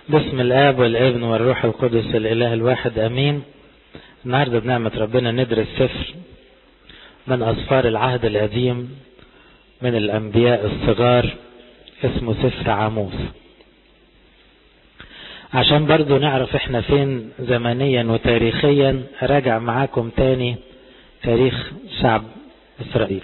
باسم الآب والابن والروح القدس الإله الواحد أمين النهاردة بنعمة ربنا ندرس سفر من أسفار العهد القديم من الأنبياء الصغار اسمه سفر عاموس عشان برضو نعرف احنا فين زمنيا وتاريخيا راجع معاكم تاني تاريخ شعب إسرائيل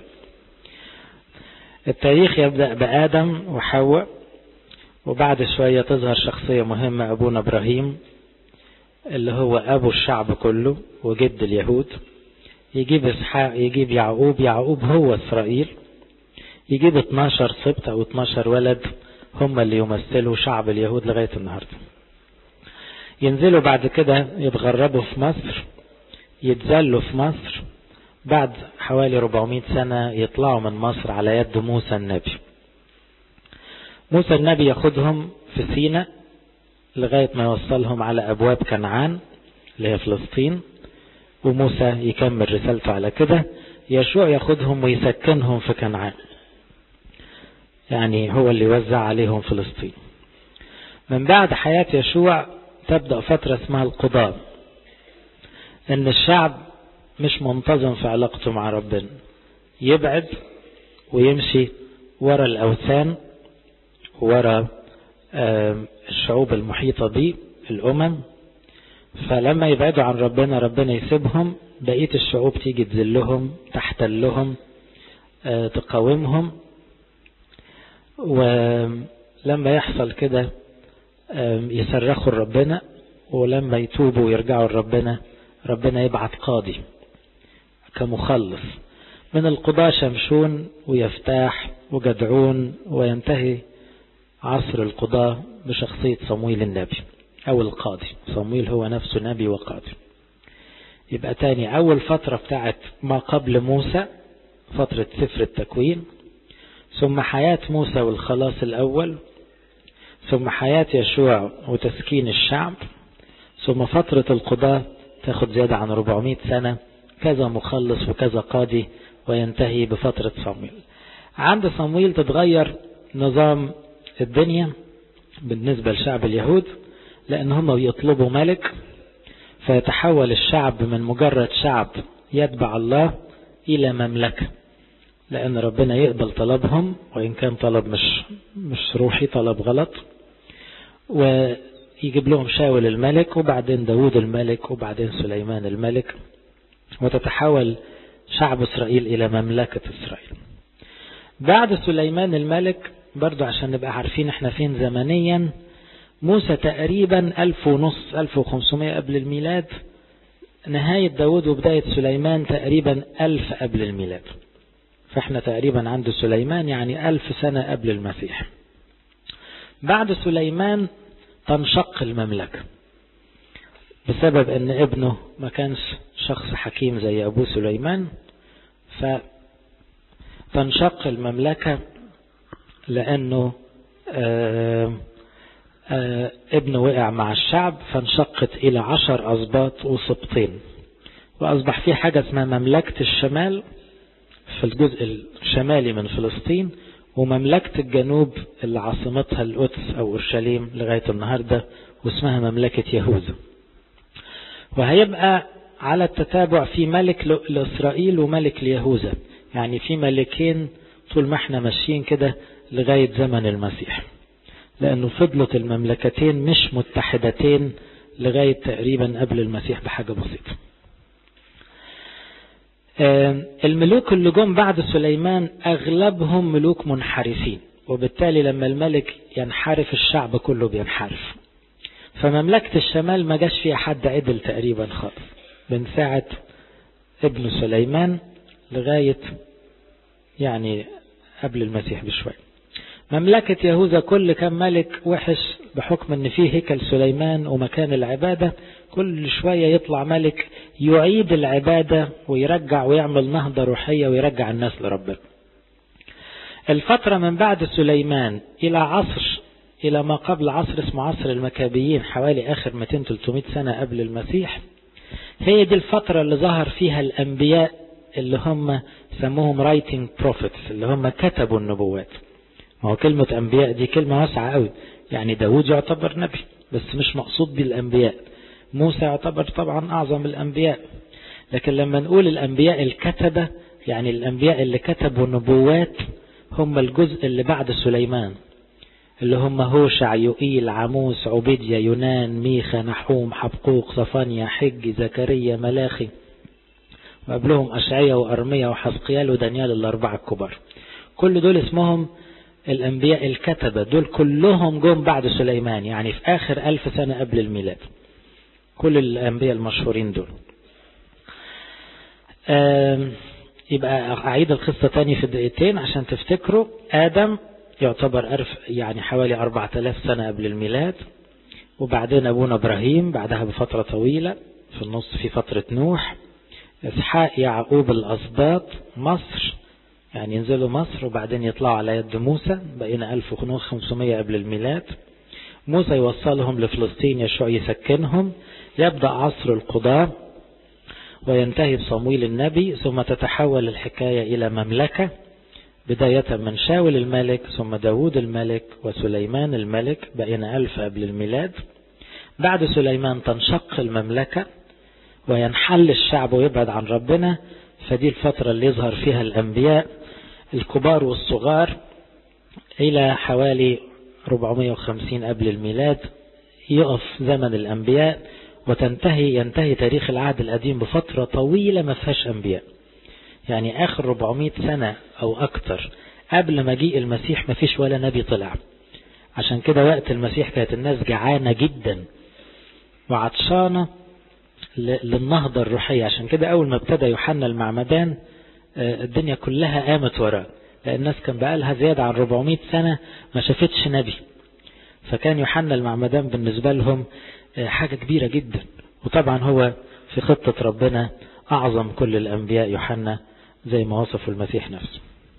التاريخ يبدأ بآدم وحواء وبعد شوية تظهر شخصية مهمة أبونا إبراهيم اللي هو أبو الشعب كله وجد اليهود يجيب إسحاق يجيب يعقوب يعقوب هو إسرائيل يجيب 12 سبط أو 12 ولد هم اللي يمثلوا شعب اليهود لغاية النهاردة ينزلوا بعد كده يتغربوا في مصر يتذلوا في مصر بعد حوالي 400 سنة يطلعوا من مصر على يد موسى النبي موسى النبي ياخدهم في سينا لغاية ما يوصلهم على أبواب كنعان اللي هي فلسطين وموسى يكمل رسالته على كده يشوع ياخدهم ويسكنهم في كنعان يعني هو اللي يوزع عليهم فلسطين من بعد حياة يشوع تبدأ فترة اسمها القضاء ان الشعب مش منتظم في علاقته مع ربنا يبعد ويمشي ورا الأوثان ورا الشعوب المحيطة به الأمم فلما يبعدوا عن ربنا ربنا يسيبهم بقية الشعوب تيجي تذلهم تحتلهم تقاومهم ولما يحصل كده يصرخوا لربنا ولما يتوبوا ويرجعوا لربنا ربنا يبعت قاضي كمخلص من القضاة شمشون ويفتاح وجدعون وينتهي عصر القضاة بشخصية صمويل النبي أو القاضي صمويل هو نفسه نبي وقاضي يبقى تاني أول فترة بتاعت ما قبل موسى فترة سفر التكوين ثم حياة موسى والخلاص الأول ثم حياة يشوع وتسكين الشعب ثم فترة القضاة تاخد زيادة عن 400 سنة كذا مخلص وكذا قاضي وينتهي بفترة صمويل عند صمويل تتغير نظام الدنيا بالنسبة لشعب اليهود لأن هم يطلبوا ملك فيتحول الشعب من مجرد شعب يتبع الله إلى مملكة لأن ربنا يقبل طلبهم وإن كان طلب مش مش روحي طلب غلط ويجيب لهم شاول الملك وبعدين داود الملك وبعدين سليمان الملك وتتحول شعب إسرائيل إلى مملكة إسرائيل بعد سليمان الملك برضو عشان نبقى عارفين احنا فين زمنيا موسى تقريبا ألف ونص ألف وخمسمائة قبل الميلاد نهاية داود وبداية سليمان تقريبا ألف قبل الميلاد فاحنا تقريبا عند سليمان يعني ألف سنة قبل المسيح بعد سليمان تنشق المملكة بسبب ان ابنه ما كانش شخص حكيم زي ابوه سليمان فتنشق المملكة لانه آآ آآ ابنه وقع مع الشعب فانشقت الى عشر اسباط وسبطين واصبح في حاجة اسمها مملكة الشمال في الجزء الشمالي من فلسطين ومملكة الجنوب اللي عاصمتها القدس او اورشليم لغاية النهاردة واسمها مملكة يهوذا وهيبقى على التتابع في ملك لإسرائيل وملك ليهوذا يعني في ملكين طول ما احنا ماشيين كده لغاية زمن المسيح لأنه فضلت المملكتين مش متحدتين لغاية تقريبا قبل المسيح بحاجة بسيطة الملوك اللي جم بعد سليمان أغلبهم ملوك منحرفين وبالتالي لما الملك ينحرف الشعب كله بينحرف فمملكة الشمال ما جاش فيها حد عدل تقريبا خالص من ساعة ابن سليمان لغاية يعني قبل المسيح بشوية مملكة يهوذا كل كان ملك وحش بحكم ان فيه هيكل سليمان ومكان العبادة كل شوية يطلع ملك يعيد العبادة ويرجع ويعمل نهضة روحية ويرجع الناس لربنا الفترة من بعد سليمان إلى عصر إلى ما قبل عصر اسمه عصر المكابيين حوالي آخر 200-300 سنة قبل المسيح هي دي الفترة اللي ظهر فيها الأنبياء اللي هم سموهم رايتنج بروفيتس اللي هم كتبوا النبوات ما هو كلمة أنبياء دي كلمة واسعة قوي يعني داود يعتبر نبي بس مش مقصود بالأنبياء موسى يعتبر طبعا أعظم الأنبياء لكن لما نقول الأنبياء الكتبة يعني الأنبياء اللي كتبوا نبوات هم الجزء اللي بعد سليمان اللي هم هوشع يوئيل عموس عبيديا يونان ميخا نحوم حبقوق صفانيا حج زكريا ملاخي وقبلهم أشعية وأرمية وحزقيال ودانيال الأربعة الكبار كل دول اسمهم الأنبياء الكتبة دول كلهم جم بعد سليمان يعني في آخر ألف سنة قبل الميلاد كل الأنبياء المشهورين دول يبقى أعيد القصة تاني في دقيقتين عشان تفتكروا آدم يعتبر أرف يعني حوالي 4000 سنة قبل الميلاد وبعدين أبونا إبراهيم بعدها بفترة طويلة في النص في فترة نوح إسحاق يعقوب الأسباط مصر يعني ينزلوا مصر وبعدين يطلعوا على يد موسى بقينا 1500 قبل الميلاد موسى يوصلهم لفلسطين يشوع يسكنهم يبدأ عصر القضاة وينتهي بصمويل النبي ثم تتحول الحكاية إلى مملكة بداية من شاول الملك ثم داود الملك وسليمان الملك بقينا ألف قبل الميلاد بعد سليمان تنشق المملكة وينحل الشعب ويبعد عن ربنا فدي الفترة اللي يظهر فيها الأنبياء الكبار والصغار إلى حوالي 450 قبل الميلاد يقف زمن الأنبياء وتنتهي ينتهي تاريخ العهد القديم بفترة طويلة ما فيهاش أنبياء يعني آخر 400 سنة أو أكتر قبل مجيء المسيح ما فيش ولا نبي طلع عشان كده وقت المسيح كانت الناس جعانة جدا وعطشانة للنهضة الروحية عشان كده أول ما ابتدى يوحنا المعمدان الدنيا كلها قامت وراه لأن الناس كان بقالها زيادة عن 400 سنة ما شافتش نبي فكان يوحنا المعمدان بالنسبة لهم حاجة كبيرة جدا وطبعا هو في خطة ربنا أعظم كل الأنبياء يوحنا زي ما وصفه المسيح نفسه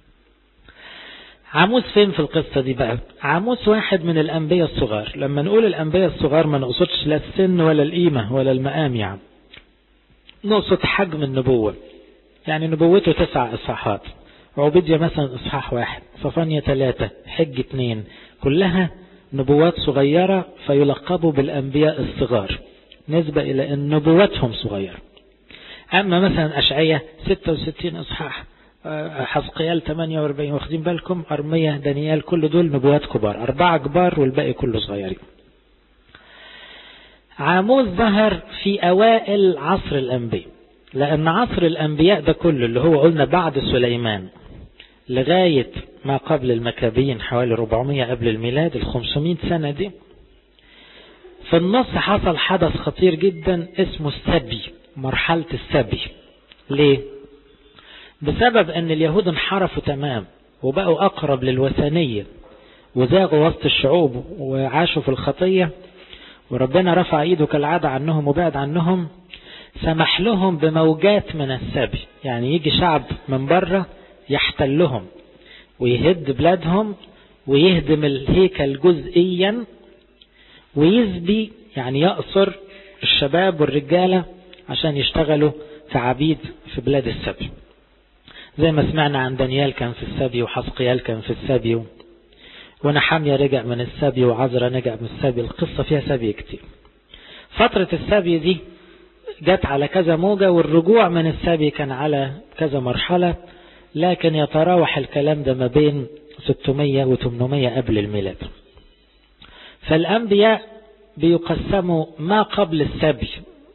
عاموس فين في القصة دي بقى عاموس واحد من الأنبياء الصغار لما نقول الأنبياء الصغار ما نقصدش لا السن ولا القيمة ولا المقام يعني نقصد حجم النبوة يعني نبوته تسع إصحاحات عبيديا مثلا إصحاح واحد صفانيا ثلاثة حج اثنين كلها نبوات صغيرة فيلقبوا بالأنبياء الصغار نسبة إلى أن نبواتهم صغيرة أما مثلا أشعية 66 إصحاح حزقيال 48 واخدين بالكم أرمية دانيال كل دول نبوات كبار أربعة كبار والباقي كله صغيرين عاموس ظهر في أوائل عصر الأنبياء لأن عصر الأنبياء ده كله اللي هو قلنا بعد سليمان لغاية ما قبل المكابين حوالي 400 قبل الميلاد ال 500 سنة دي في النص حصل حدث خطير جدا اسمه السبي مرحلة السبي ليه؟ بسبب ان اليهود انحرفوا تمام وبقوا اقرب للوثنية وزاغوا وسط الشعوب وعاشوا في الخطية وربنا رفع ايده كالعادة عنهم وبعد عنهم سمح لهم بموجات من السبي يعني يجي شعب من بره يحتلهم ويهد بلادهم ويهدم الهيكل جزئيا ويزبي يعني يأسر الشباب والرجالة عشان يشتغلوا كعبيد في بلاد السبي زي ما سمعنا عن دانيال كان في السبي وحسقيال كان في السبي ونحمية رجع من السبي وعزرا رجع من السبي القصة فيها سبي كتير فترة السبي دي جت على كذا موجة والرجوع من السبي كان على كذا مرحلة لكن يتراوح الكلام ده ما بين 600 و 800 قبل الميلاد فالأنبياء بيقسموا ما قبل السبي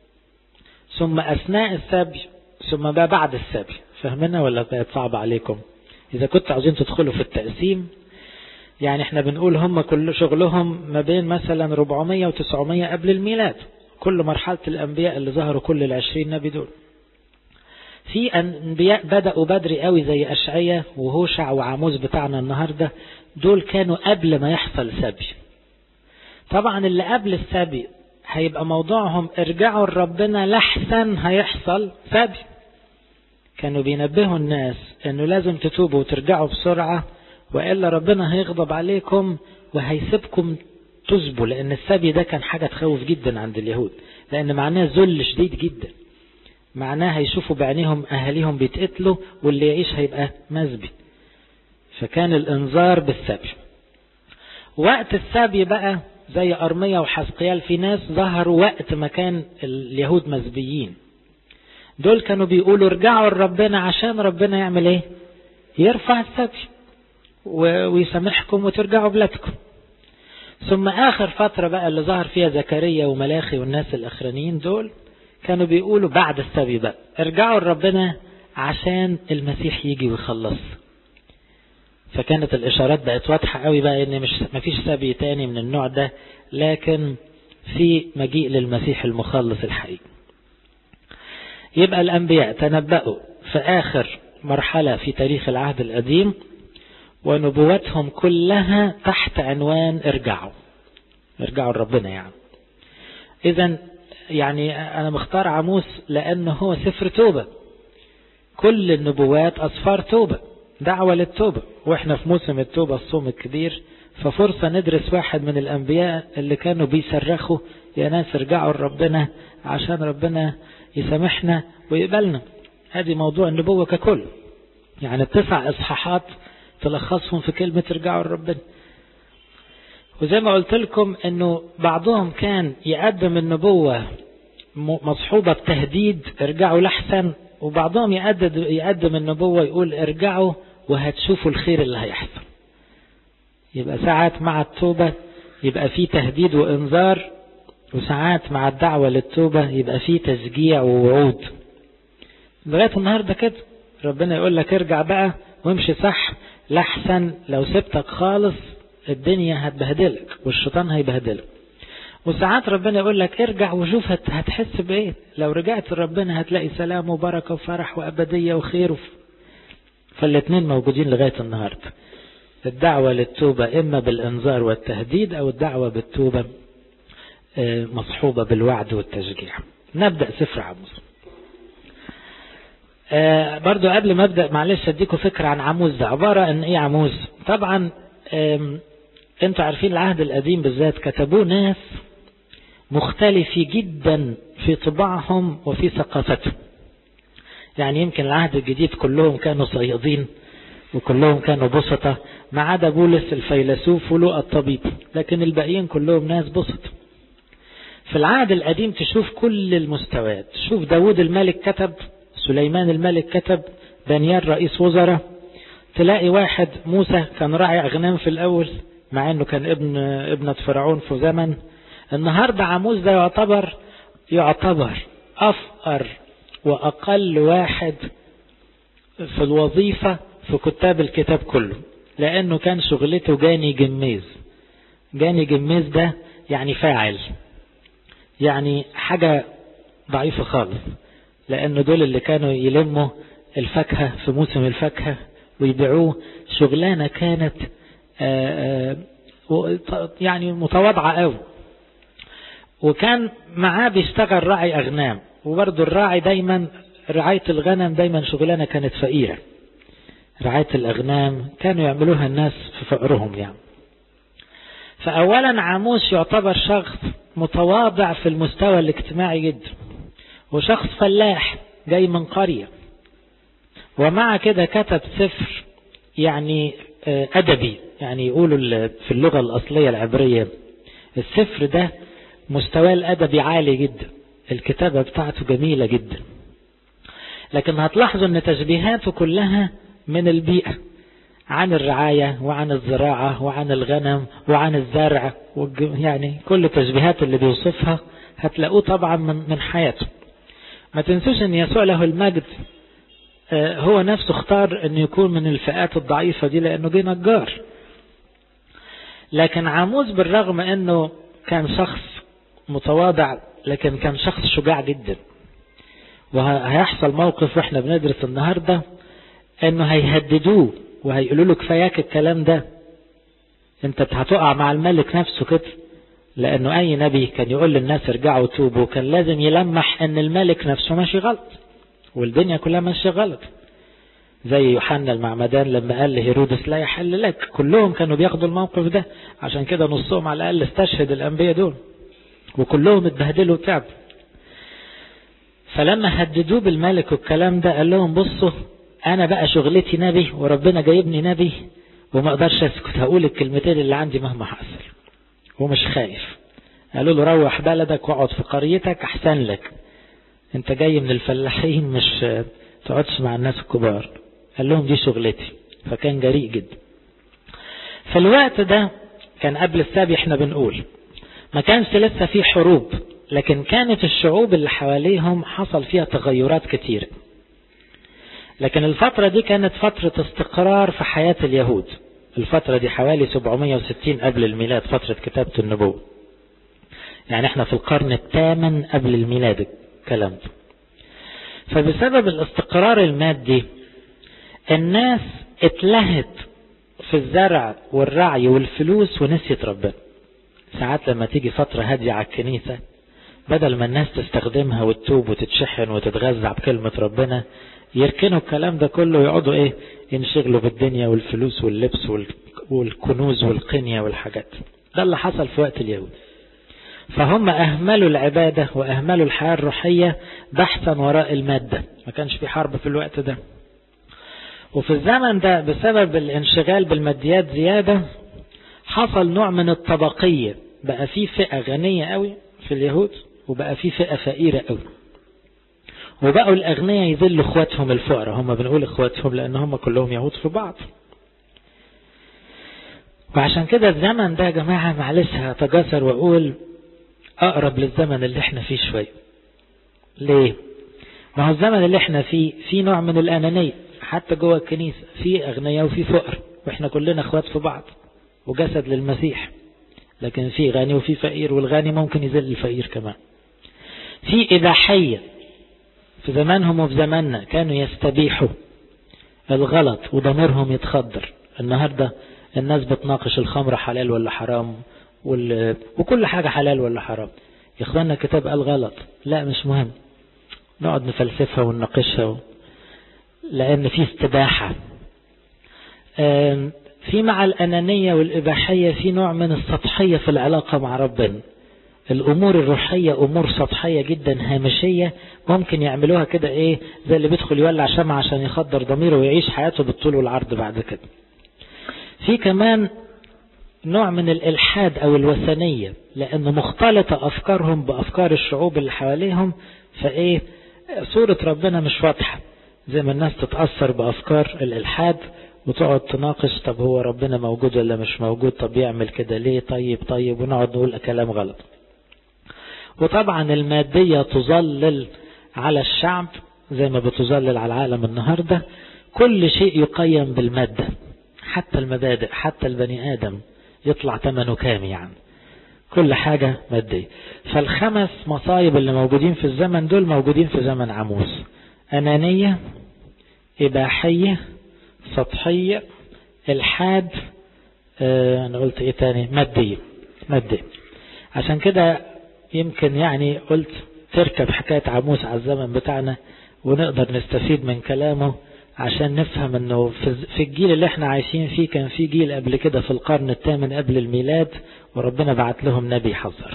ثم أثناء السبي ثم ما بعد السبي فهمنا ولا بقت صعبة عليكم إذا كنت عاوزين تدخلوا في التقسيم يعني احنا بنقول هم كل شغلهم ما بين مثلا 400 و 900 قبل الميلاد كل مرحلة الأنبياء اللي ظهروا كل العشرين نبي دول في أنبياء بدأوا بدري قوي زي أشعية وهوشع وعاموس بتاعنا النهاردة دول كانوا قبل ما يحصل سبي طبعا اللي قبل السبي هيبقى موضوعهم ارجعوا لربنا لحسن هيحصل سبي كانوا بينبهوا الناس انه لازم تتوبوا وترجعوا بسرعة وإلا ربنا هيغضب عليكم وهيسيبكم تسبوا لأن السبي ده كان حاجة تخوف جدا عند اليهود لأن معناه ذل شديد جدا معناه هيشوفوا بعينيهم أهاليهم بيتقتلوا واللي يعيش هيبقى مزبي فكان الإنذار بالسبي وقت السبي بقى زي أرمية وحسقيال في ناس ظهروا وقت ما كان اليهود مزبيين دول كانوا بيقولوا ارجعوا لربنا عشان ربنا يعمل ايه يرفع السبي ويسامحكم وترجعوا بلادكم ثم آخر فترة بقى اللي ظهر فيها زكريا وملاخي والناس الأخرانيين دول كانوا بيقولوا بعد السبي بقى ارجعوا لربنا عشان المسيح يجي ويخلص فكانت الإشارات بقت واضحة قوي بقى إن مش مفيش سبي تاني من النوع ده لكن في مجيء للمسيح المخلص الحقيقي يبقى الأنبياء تنبأوا في آخر مرحلة في تاريخ العهد القديم ونبوتهم كلها تحت عنوان ارجعوا ارجعوا لربنا يعني إذا يعني أنا مختار عموس لأنه هو سفر توبة كل النبوات أصفار توبة دعوة للتوبة وإحنا في موسم التوبة الصوم الكبير ففرصة ندرس واحد من الأنبياء اللي كانوا بيصرخوا يا ناس ارجعوا لربنا عشان ربنا يسامحنا ويقبلنا هذه موضوع النبوة ككل يعني التسع إصحاحات تلخصهم في كلمة ارجعوا لربنا وزي ما قلت لكم انه بعضهم كان يقدم النبوة مصحوبة بتهديد ارجعوا لحسن وبعضهم يقدم, يقدم النبوة يقول ارجعوا وهتشوفوا الخير اللي هيحصل يبقى ساعات مع التوبة يبقى في تهديد وانذار وساعات مع الدعوة للتوبة يبقى في تشجيع ووعود لغاية النهاردة كده ربنا يقول لك ارجع بقى وامشي صح لحسن لو سبتك خالص الدنيا هتبهدلك والشيطان هيبهدلك وساعات ربنا يقول لك ارجع وشوف هتحس بايه لو رجعت لربنا هتلاقي سلام وبركة وفرح وأبدية وخير فالاثنين موجودين لغاية النهاردة الدعوة للتوبة إما بالإنذار والتهديد أو الدعوة بالتوبة مصحوبة بالوعد والتشجيع نبدأ سفر عموس آه برضو قبل ما ابدا معلش اديكم فكره عن عموز ده عباره ان ايه عموز طبعا انتوا عارفين العهد القديم بالذات كتبوه ناس مختلفي جدا في طباعهم وفي ثقافتهم يعني يمكن العهد الجديد كلهم كانوا صيادين وكلهم كانوا بسطة ما عدا بولس الفيلسوف ولوقا الطبيب لكن الباقيين كلهم ناس بسطة في العهد القديم تشوف كل المستويات تشوف داود الملك كتب سليمان الملك كتب دانيال رئيس وزراء تلاقي واحد موسى كان راعي أغنام في الأول مع أنه كان ابن ابنة فرعون في زمن النهاردة عموز ده يعتبر يعتبر أفقر وأقل واحد في الوظيفة في كتاب الكتاب كله لأنه كان شغلته جاني جميز جاني جميز ده يعني فاعل يعني حاجة ضعيفة خالص لأنه دول اللي كانوا يلموا الفاكهة في موسم الفاكهة ويبيعوه شغلانة كانت آآ آآ يعني متواضعة قوي وكان معاه بيشتغل راعي أغنام وبرضه الراعي دايما رعاية الغنم دايما شغلانة كانت فقيرة رعاية الأغنام كانوا يعملوها الناس في فقرهم يعني فأولا عاموس يعتبر شخص متواضع في المستوى الاجتماعي جدا وشخص فلاح جاي من قرية ومع كده كتب سفر يعني أدبي يعني يقولوا في اللغة الأصلية العبرية السفر ده مستواه الأدبي عالي جدا الكتابة بتاعته جميلة جدا لكن هتلاحظوا ان تشبيهاته كلها من البيئة عن الرعاية وعن الزراعة وعن الغنم وعن الزرع يعني كل التشبيهات اللي بيوصفها هتلاقوه طبعا من, من حياته ما تنسوش ان يسوع له المجد هو نفسه اختار انه يكون من الفئات الضعيفة دي لانه جه نجار لكن عاموس بالرغم انه كان شخص متواضع لكن كان شخص شجاع جدا وهيحصل موقف واحنا بندرس النهاردة انه هيهددوه وهيقولوا له كفاياك الكلام ده انت هتقع مع الملك نفسه كده لانه اي نبي كان يقول للناس ارجعوا توبوا كان لازم يلمح ان الملك نفسه ماشي غلط والدنيا كلها ماشيه غلط زي يوحنا المعمدان لما قال لهيرودس لا يحل لك كلهم كانوا بياخدوا الموقف ده عشان كده نصهم على الاقل استشهد الانبياء دول وكلهم اتبهدلوا وتعبوا فلما هددوه بالملك والكلام ده قال لهم بصوا انا بقى شغلتي نبي وربنا جايبني نبي وما اقدرش اسكت هقول الكلمتين اللي عندي مهما حصل ومش خايف قالوا له روح بلدك واقعد في قريتك احسن لك انت جاي من الفلاحين مش تقعدش مع الناس الكبار قال لهم دي شغلتي فكان جريء جدا في الوقت ده كان قبل السبي احنا بنقول ما كانش لسه في حروب لكن كانت الشعوب اللي حواليهم حصل فيها تغيرات كتير لكن الفترة دي كانت فترة استقرار في حياة اليهود الفترة دي حوالي 760 قبل الميلاد فترة كتابة النبوة يعني احنا في القرن الثامن قبل الميلاد الكلام ده فبسبب الاستقرار المادي الناس اتلهت في الزرع والرعي والفلوس ونسيت ربنا ساعات لما تيجي فترة هادية على الكنيسة بدل ما الناس تستخدمها وتتوب وتتشحن وتتغذى بكلمة ربنا يركنوا الكلام ده كله ويقعدوا ايه ينشغلوا بالدنيا والفلوس واللبس والكنوز والقنية والحاجات ده اللي حصل في وقت اليهود فهم أهملوا العبادة وأهملوا الحياة الروحية بحثا وراء المادة ما كانش في حرب في الوقت ده وفي الزمن ده بسبب الانشغال بالماديات زيادة حصل نوع من الطبقية بقى في فئة غنية قوي في اليهود وبقى في فئة فقيرة قوي وبقوا الأغنياء يذلوا اخواتهم الفقراء هم بنقول اخواتهم لأن هم كلهم يهود في بعض وعشان كده الزمن ده يا جماعة معلش هتجسر وأقول أقرب للزمن اللي احنا فيه شوية ليه؟ ما هو الزمن اللي احنا فيه في نوع من الأنانية حتى جوه الكنيسة في أغنياء وفي فقر واحنا كلنا اخوات في بعض وجسد للمسيح لكن في غني وفي فقير والغني ممكن يذل الفقير كمان في إباحية في زمانهم وفي زماننا كانوا يستبيحوا الغلط وضميرهم يتخدر النهاردة الناس بتناقش الخمر حلال ولا حرام وال... وكل حاجة حلال ولا حرام يا اخوانا الكتاب قال غلط لا مش مهم نقعد نفلسفها ونناقشها و... لأن في استباحة في مع الأنانية والإباحية في نوع من السطحية في العلاقة مع ربنا الأمور الروحية أمور سطحية جدا هامشية ممكن يعملوها كده إيه زي اللي بيدخل يولع شمعة عشان يخدر ضميره ويعيش حياته بالطول والعرض بعد كده في كمان نوع من الإلحاد أو الوثنية لأنه مختلطة أفكارهم بأفكار الشعوب اللي حواليهم فإيه صورة ربنا مش واضحة زي ما الناس تتأثر بأفكار الإلحاد وتقعد تناقش طب هو ربنا موجود ولا مش موجود طب يعمل كده ليه طيب طيب ونقعد نقول كلام غلط وطبعا المادية تظلل على الشعب زي ما بتظلل على العالم النهاردة كل شيء يقيم بالمادة حتى المبادئ حتى البني آدم يطلع ثمنه كام يعني كل حاجة مادية فالخمس مصايب اللي موجودين في الزمن دول موجودين في زمن عموس أنانية إباحية سطحية الحاد اه أنا قلت إيه تاني مادية مادية عشان كده يمكن يعني قلت تركب حكاية عموس على الزمن بتاعنا ونقدر نستفيد من كلامه عشان نفهم انه في الجيل اللي احنا عايشين فيه كان في جيل قبل كده في القرن الثامن قبل الميلاد وربنا بعت لهم نبي حذر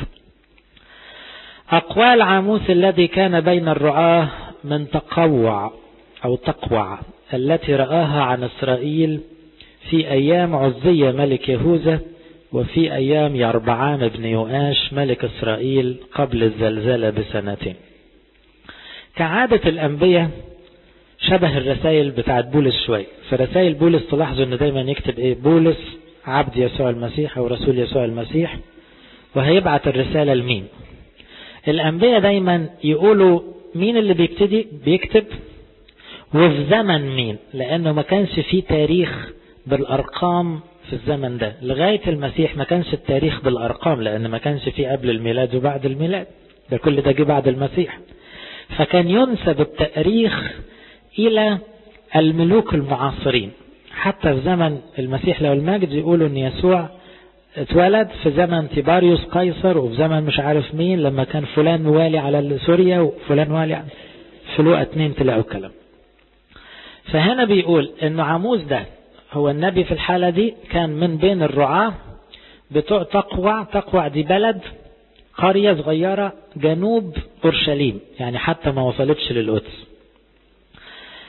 أقوال عاموس الذي كان بين الرعاة من تقوع أو تقوع التي رآها عن إسرائيل في أيام عزية ملك يهوذا وفي أيام يربعام بن يؤاش ملك إسرائيل قبل الزلزلة بسنتين كعادة الأنبياء شبه الرسائل بتاعت بولس شوية في رسائل بولس تلاحظوا ان دايما يكتب ايه بولس عبد يسوع المسيح او رسول يسوع المسيح وهيبعت الرسالة لمين الأنبياء دايما يقولوا مين اللي بيبتدي بيكتب وفي زمن مين لأنه ما كانش فيه تاريخ بالأرقام في الزمن ده لغاية المسيح ما كانش التاريخ بالأرقام لأن ما كانش فيه قبل الميلاد وبعد الميلاد ده كل ده جه بعد المسيح فكان ينسب التاريخ إلى الملوك المعاصرين حتى في زمن المسيح له المجد يقولوا ان يسوع اتولد في زمن تيباريوس قيصر وفي زمن مش عارف مين لما كان فلان والي على سوريا وفلان والي على في لوقا اتنين تلاقوا الكلام فهنا بيقول انه عموز ده هو النبي في الحالة دي كان من بين الرعاة بتوع تقوع تقوع دي بلد قرية صغيرة جنوب أورشليم يعني حتى ما وصلتش للقدس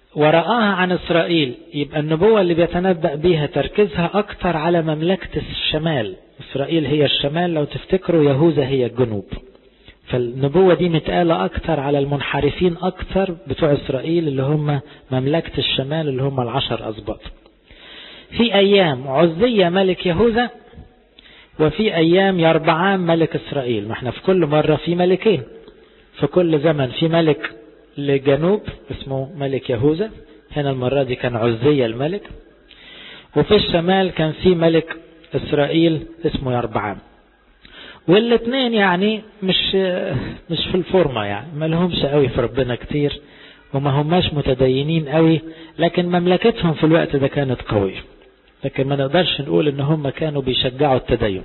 ورآها عن إسرائيل يبقى النبوة اللي بيتنبأ بيها تركيزها أكتر على مملكة الشمال إسرائيل هي الشمال لو تفتكروا يهوذا هي الجنوب فالنبوة دي متقالة أكتر على المنحرفين أكتر بتوع إسرائيل اللي هم مملكة الشمال اللي هم العشر أسباط في أيام عزية ملك يهوذا وفي أيام يربعام ملك إسرائيل ما احنا في كل مرة في ملكين في كل زمن في ملك لجنوب اسمه ملك يهوذا هنا المرة دي كان عزية الملك وفي الشمال كان في ملك إسرائيل اسمه يربعام والاثنين يعني مش مش في الفورمة يعني ما لهمش قوي في ربنا كتير وما هماش متدينين قوي لكن مملكتهم في الوقت ده كانت قوية لكن ما نقدرش نقول ان هم كانوا بيشجعوا التدين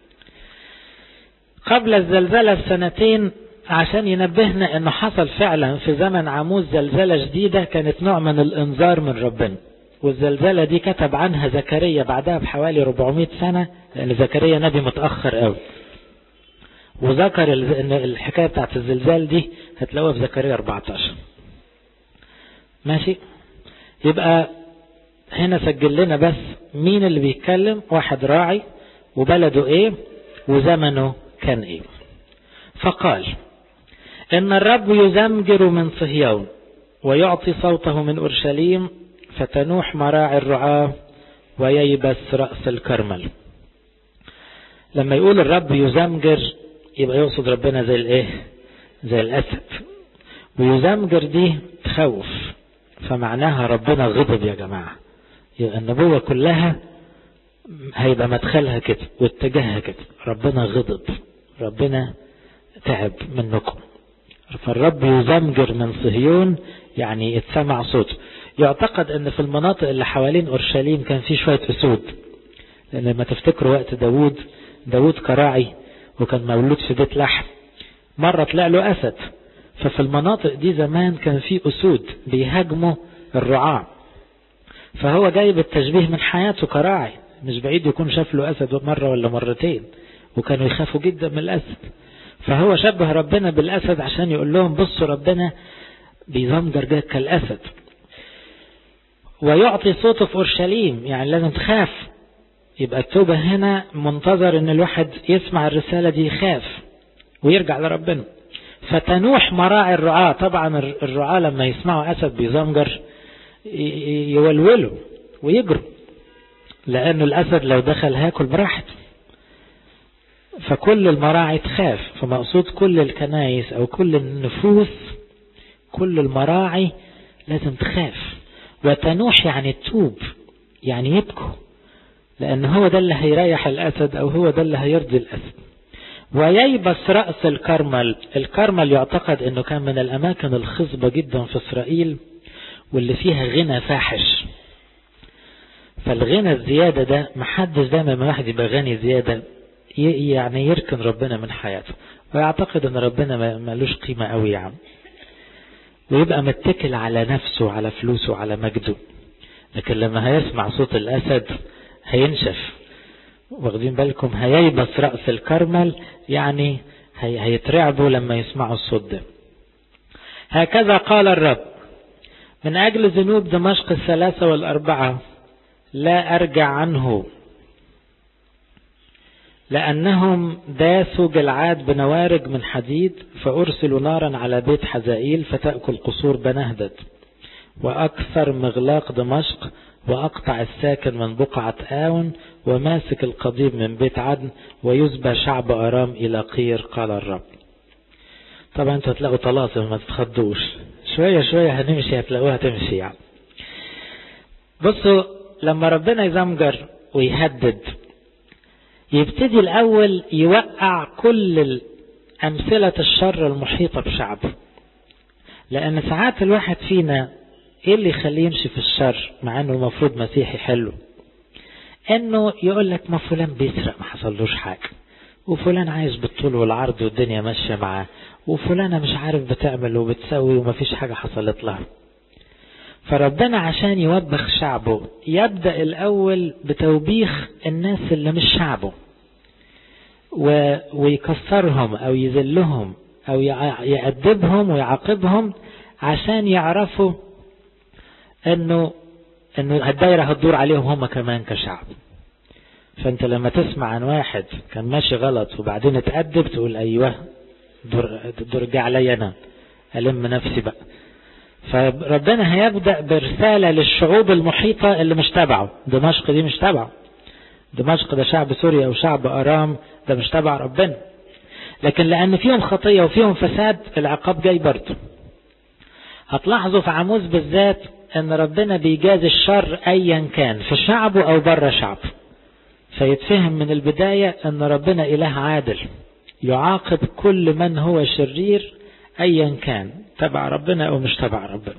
قبل الزلزلة بسنتين عشان ينبهنا انه حصل فعلا في زمن عموز زلزلة جديدة كانت نوع من الانذار من ربنا والزلزلة دي كتب عنها زكريا بعدها بحوالي 400 سنة لان زكريا نبي متأخر قوي وذكر ان الحكاية بتاعت الزلزال دي هتلاقوها في زكريا 14 ماشي يبقى هنا سجل لنا بس مين اللي بيتكلم واحد راعي وبلده ايه وزمنه كان ايه فقال ان الرب يزمجر من صهيون ويعطي صوته من اورشليم فتنوح مراعي الرعاة وييبس رأس الكرمل لما يقول الرب يزمجر يبقى يقصد ربنا زي الايه زي الاسد ويزمجر دي تخوف فمعناها ربنا غضب يا جماعة يبقى النبوة كلها هيبقى مدخلها كده واتجاهها كده ربنا غضب ربنا تعب منكم فالرب يزمجر من صهيون يعني يتسمع صوته يعتقد ان في المناطق اللي حوالين اورشليم كان في شوية اسود لان لما تفتكروا وقت داوود داوود كراعي وكان مولود في بيت لحم مرة طلع له اسد ففي المناطق دي زمان كان في اسود بيهاجموا الرعاة فهو جايب التشبيه من حياته كراعي مش بعيد يكون شاف له اسد مرة ولا مرتين وكانوا يخافوا جدا من الاسد فهو شبه ربنا بالاسد عشان يقول لهم بصوا ربنا بيزمجر جاك كالاسد ويعطي صوته في اورشليم يعني لازم تخاف يبقى التوبة هنا منتظر ان الواحد يسمع الرسالة دي يخاف ويرجع لربنا فتنوح مراعي الرعاة طبعا الرعاة لما يسمعوا اسد بيزمجر يولولوا ويجروا لأنه الأسد لو دخل هاكل براحته فكل المراعي تخاف فمقصود كل الكنايس أو كل النفوس كل المراعي لازم تخاف وتنوح يعني تتوب يعني يبكوا لأن هو ده اللي هيريح الأسد أو هو ده اللي هيرضي الأسد وييبس رأس الكرمل الكرمل يعتقد أنه كان من الأماكن الخصبة جدا في إسرائيل واللي فيها غنى فاحش فالغنى الزيادة ده محدش دايما ما واحد يبقى غني زيادة يعني يركن ربنا من حياته ويعتقد ان ربنا ملوش قيمة قوي يعني ويبقى متكل على نفسه على فلوسه على مجده لكن لما هيسمع صوت الأسد هينشف واخدين بالكم هييبس رأس الكرمل يعني هي هيترعبوا لما يسمعوا الصوت ده هكذا قال الرب من أجل ذنوب دمشق الثلاثة والأربعة لا أرجع عنه لأنهم داسوا جلعاد بنوارج من حديد فأرسلوا نارا على بيت حزائيل فتأكل قصور بنهدد وأكثر مغلاق دمشق وأقطع الساكن من بقعة آون وماسك القضيب من بيت عدن ويزبى شعب أرام إلى قير قال الرب طبعا انتوا هتلاقوا طلاسم ما تتخضوش شوية شوية هنمشي هتلاقوها تمشي يعني بصوا لما ربنا يزمجر ويهدد يبتدي الأول يوقع كل أمثلة الشر المحيطة بشعبه لأن ساعات الواحد فينا إيه اللي يخليه يمشي في الشر مع أنه المفروض مسيحي حلو أنه يقول لك ما فلان بيسرق ما حصلوش حاجة وفلان عايش بالطول والعرض والدنيا ماشية معاه وفلانة مش عارف بتعمل وبتسوي ومفيش حاجة حصلت لها فربنا عشان يوبخ شعبه يبدأ الأول بتوبيخ الناس اللي مش شعبه و... ويكسرهم أو يذلهم أو يأدبهم ويعاقبهم عشان يعرفوا انه انه الدايرة هتدور عليهم هم كمان كشعب فانت لما تسمع عن واحد كان ماشي غلط وبعدين اتأدب تقول ايوه دور, دور جه عليا انا الم نفسي بقى فربنا هيبدأ برسالة للشعوب المحيطة اللي مش تبعه دمشق دي مش تبعه دمشق ده شعب سوريا وشعب أرام ده مش تبع ربنا لكن لأن فيهم خطية وفيهم فساد العقاب جاي برضه هتلاحظوا في عموز بالذات ان ربنا بيجازي الشر ايا كان في شعبه او بره شعبه فيتفهم من البداية ان ربنا اله عادل يعاقب كل من هو شرير ايا كان تبع ربنا او مش تبع ربنا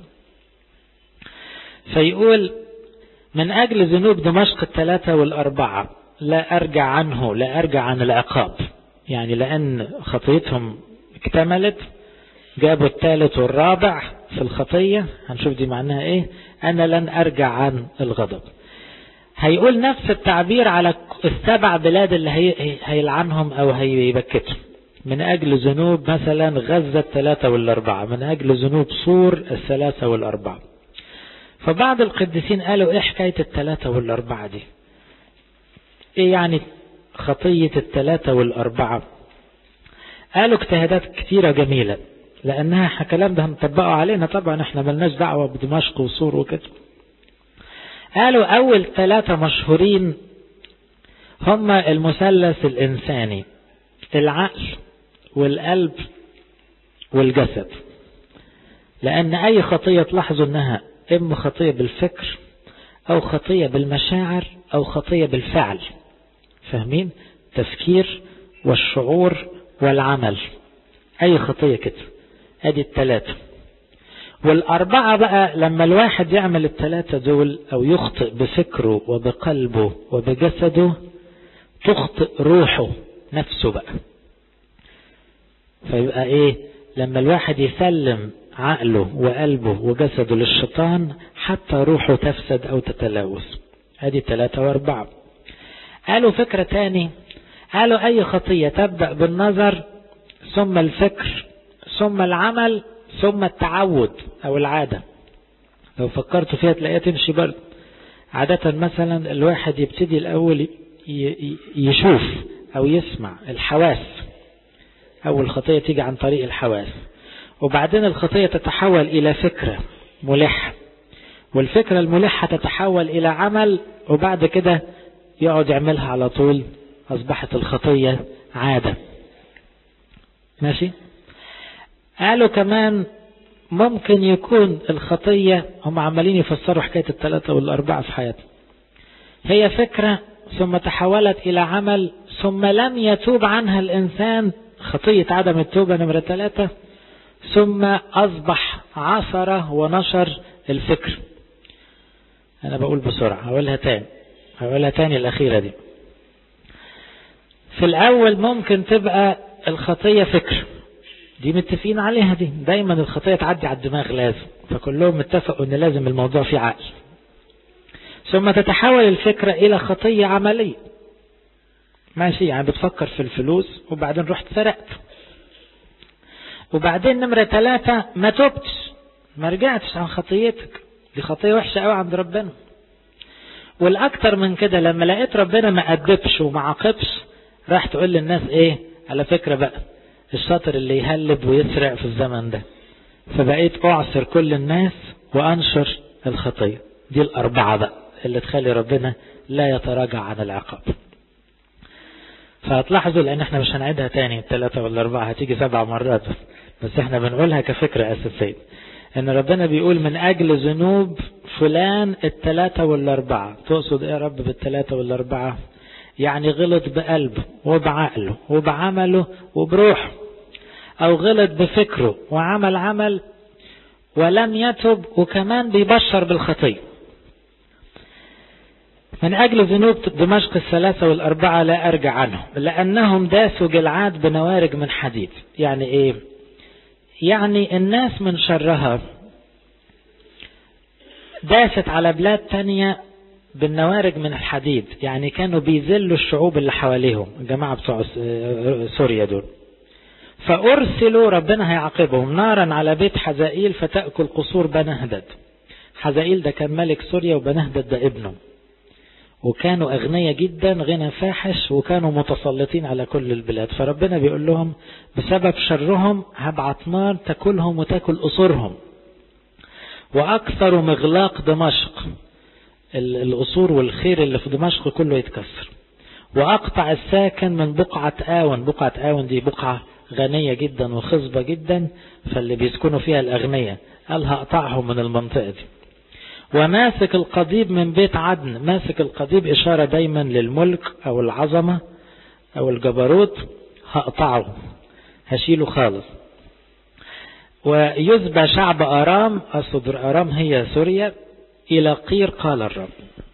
فيقول من اجل ذنوب دمشق الثلاثة والاربعة لا ارجع عنه لا ارجع عن العقاب يعني لان خطيتهم اكتملت جابوا الثالث والرابع في الخطية هنشوف دي معناها ايه انا لن ارجع عن الغضب هيقول نفس التعبير على السبع بلاد اللي هي هيلعنهم او هيبكتهم من اجل ذنوب مثلا غزة الثلاثة والاربعة من اجل ذنوب صور الثلاثة والاربعة فبعض القديسين قالوا ايه حكاية الثلاثة والاربعة دي ايه يعني خطية الثلاثة والاربعة قالوا اجتهادات كتيرة جميلة لانها الكلام ده هنطبقه علينا طبعا احنا ملناش دعوة بدمشق وصور وكده قالوا اول ثلاثة مشهورين هم المثلث الانساني العقل والقلب والجسد لان اي خطية تلاحظوا انها اما خطية بالفكر او خطية بالمشاعر او خطية بالفعل فاهمين تفكير والشعور والعمل اي خطية كده ادي التلاتة والاربعة بقى لما الواحد يعمل التلاتة دول او يخطئ بفكره وبقلبه وبجسده تخطئ روحه نفسه بقى فيبقى ايه لما الواحد يسلم عقله وقلبه وجسده للشيطان حتى روحه تفسد او تتلوث ادي ثلاثة واربعة قالوا فكرة تاني قالوا اي خطية تبدأ بالنظر ثم الفكر ثم العمل ثم التعود او العادة لو فكرت فيها تلاقيها تمشي برضه عادة مثلا الواحد يبتدي الاول يشوف او يسمع الحواس اول خطية تيجي عن طريق الحواس وبعدين الخطية تتحول الى فكرة ملحة والفكرة الملحة تتحول الى عمل وبعد كده يقعد يعملها على طول اصبحت الخطية عادة ماشي قالوا كمان ممكن يكون الخطية هم عمالين يفسروا حكاية الثلاثة والأربعة في حياتهم هي فكرة ثم تحولت إلى عمل ثم لم يتوب عنها الإنسان خطية عدم التوبة نمرة ثلاثة ثم أصبح عثرة ونشر الفكر أنا بقول بسرعة هقولها تاني هقولها تاني الأخيرة دي في الأول ممكن تبقى الخطية فكر دي متفقين عليها دي دايما الخطية تعدي على الدماغ لازم فكلهم اتفقوا ان لازم الموضوع فيه عقل ثم تتحول الفكرة الى خطية عملية ماشي يعني بتفكر في الفلوس وبعدين رحت سرقت وبعدين نمرة ثلاثة ما تبتش ما رجعتش عن خطيتك دي خطية وحشة قوي عند ربنا والاكتر من كده لما لقيت ربنا ما أدبش وما عاقبش راح تقول للناس ايه على فكرة بقى الشاطر اللي يهلب ويسرع في الزمن ده فبقيت أعصر كل الناس وأنشر الخطية دي الأربعة بقى اللي تخلي ربنا لا يتراجع عن العقاب فهتلاحظوا لأن احنا مش هنعيدها تاني الثلاثة والأربعة هتيجي سبع مرات بس بس احنا بنقولها كفكرة أساسية ان ربنا بيقول من أجل ذنوب فلان الثلاثة والأربعة تقصد ايه يا رب بالثلاثة والأربعة يعني غلط بقلبه وبعقله وبعمله وبروحه او غلط بفكره وعمل عمل ولم يتب وكمان بيبشر بالخطية من أجل ذنوب دمشق الثلاثة والأربعة لا أرجع عنهم لأنهم داسوا جلعاد بنوارج من حديد يعني إيه يعني الناس من شرها داست على بلاد تانية بالنوارج من الحديد يعني كانوا بيذلوا الشعوب اللي حواليهم الجماعة بتوع سوريا دول فأرسلوا ربنا هيعاقبهم نارا على بيت حزائيل فتأكل قصور بني هدد حزائيل ده كان ملك سوريا وبنهدد ده ابنه وكانوا أغنياء جدا غنى فاحش وكانوا متسلطين على كل البلاد فربنا بيقول لهم بسبب شرهم هبعت نار تاكلهم وتاكل قصورهم وأكثر مغلاق دمشق القصور والخير اللي في دمشق كله يتكسر وأقطع الساكن من بقعة آون بقعة آون دي بقعة غنية جدا وخصبة جدا فاللي بيسكنوا فيها الأغنياء قال هقطعهم من المنطقة دي وماسك القضيب من بيت عدن ماسك القضيب إشارة دايما للملك أو العظمة أو الجبروت هقطعه هشيله خالص ويذبى شعب أرام أصد أرام هي سوريا إلى قير قال الرب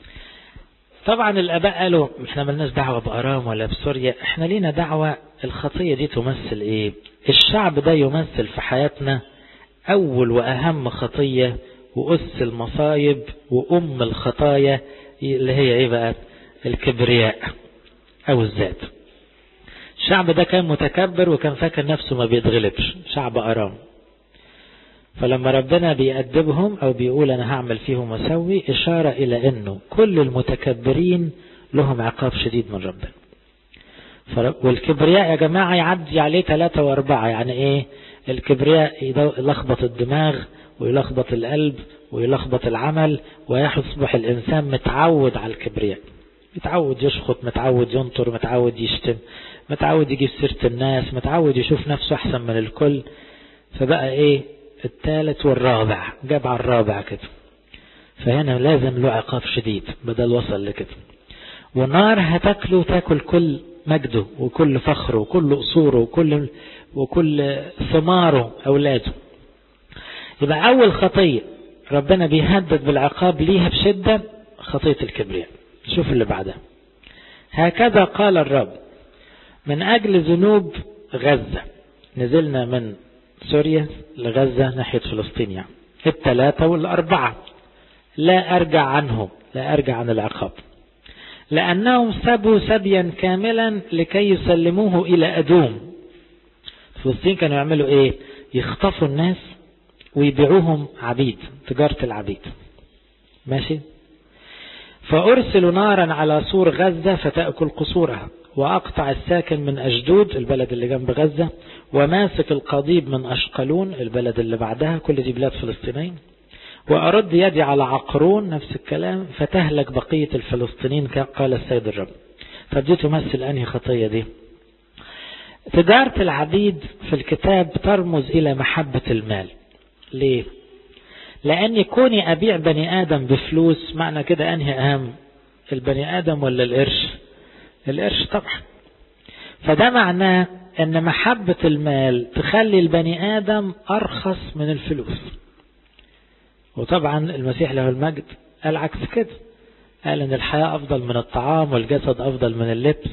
طبعا الآباء قالوا احنا ملناش دعوة بأرام ولا بسوريا احنا لينا دعوة الخطية دي تمثل ايه الشعب ده يمثل في حياتنا أول وأهم خطية وأس المصايب وأم الخطايا اللي هي ايه بقى الكبرياء أو الذات الشعب ده كان متكبر وكان فاكر نفسه ما بيتغلبش شعب أرام فلما ربنا بيأدبهم أو بيقول أنا هعمل فيهم وسوي إشارة إلى أنه كل المتكبرين لهم عقاب شديد من ربنا والكبرياء يا جماعة يعدي عليه ثلاثة وأربعة يعني إيه الكبرياء يلخبط الدماغ ويلخبط القلب ويلخبط العمل ويصبح الإنسان متعود على الكبرياء متعود يشخط متعود ينطر متعود يشتم متعود يجيب سيرة الناس متعود يشوف نفسه أحسن من الكل فبقى إيه الثالث والرابع جاب على الرابع كده فهنا لازم له عقاب شديد بدل وصل لكده ونار هتاكله تاكل كل مجده وكل فخره وكل قصوره وكل وكل ثماره أولاده يبقى أول خطية ربنا بيهدد بالعقاب ليها بشدة خطية الكبرياء شوف اللي بعدها هكذا قال الرب من أجل ذنوب غزة نزلنا من سوريا لغزة ناحية فلسطين يعني الثلاثة والأربعة لا أرجع عنهم لا أرجع عن العقاب لأنهم سبوا سبيا كاملا لكي يسلموه إلى أدوم فلسطين كانوا يعملوا إيه يخطفوا الناس ويبيعوهم عبيد تجارة العبيد ماشي فأرسلوا نارا على سور غزة فتأكل قصورها وأقطع الساكن من أجدود البلد اللي جنب غزة وماسك القضيب من أشقلون البلد اللي بعدها كل دي بلاد فلسطينيين وأرد يدي على عقرون نفس الكلام فتهلك بقية الفلسطينيين قال السيد الرب فدي تمثل أنهي خطية دي تجارة العبيد في الكتاب ترمز إلى محبة المال ليه لأن كوني أبيع بني آدم بفلوس معنى كده أنهي أهم البني آدم ولا القرش القرش طبعا فده معناه أن محبة المال تخلي البني آدم أرخص من الفلوس وطبعا المسيح له المجد قال عكس كده قال ان الحياة افضل من الطعام والجسد افضل من اللبس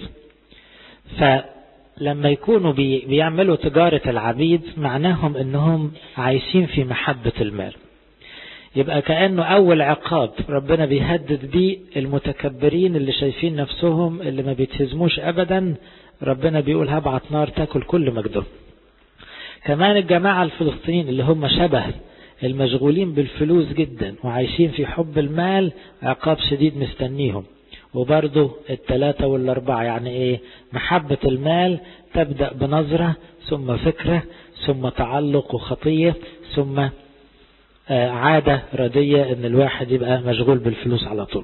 فلما يكونوا بي بيعملوا تجارة العبيد معناهم انهم عايشين في محبة المال يبقى كأنه أول عقاب ربنا بيهدد بيه المتكبرين اللي شايفين نفسهم اللي ما بيتهزموش أبدا ربنا بيقول هبعت نار تاكل كل مجدهم كمان الجماعة الفلسطينيين اللي هم شبه المشغولين بالفلوس جدا وعايشين في حب المال عقاب شديد مستنيهم وبرضه الثلاثة والأربعة يعني إيه محبة المال تبدأ بنظرة ثم فكرة ثم تعلق وخطية ثم عادة ردية ان الواحد يبقى مشغول بالفلوس على طول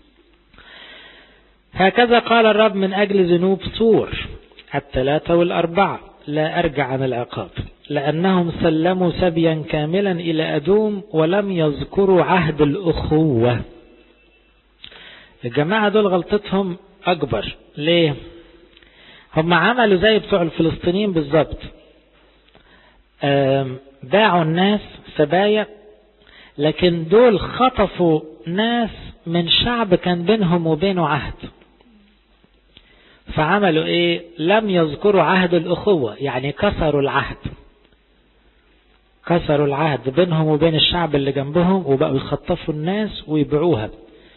هكذا قال الرب من أجل ذنوب سور الثلاثة والأربعة لا أرجع عن العقاب لأنهم سلموا سبيا كاملا إلى أدوم ولم يذكروا عهد الأخوة الجماعة دول غلطتهم أكبر ليه هم عملوا زي بتوع الفلسطينيين بالظبط باعوا الناس سبايا لكن دول خطفوا ناس من شعب كان بينهم وبينه عهد فعملوا ايه لم يذكروا عهد الاخوة يعني كسروا العهد كسروا العهد بينهم وبين الشعب اللي جنبهم وبقوا يخطفوا الناس ويبيعوها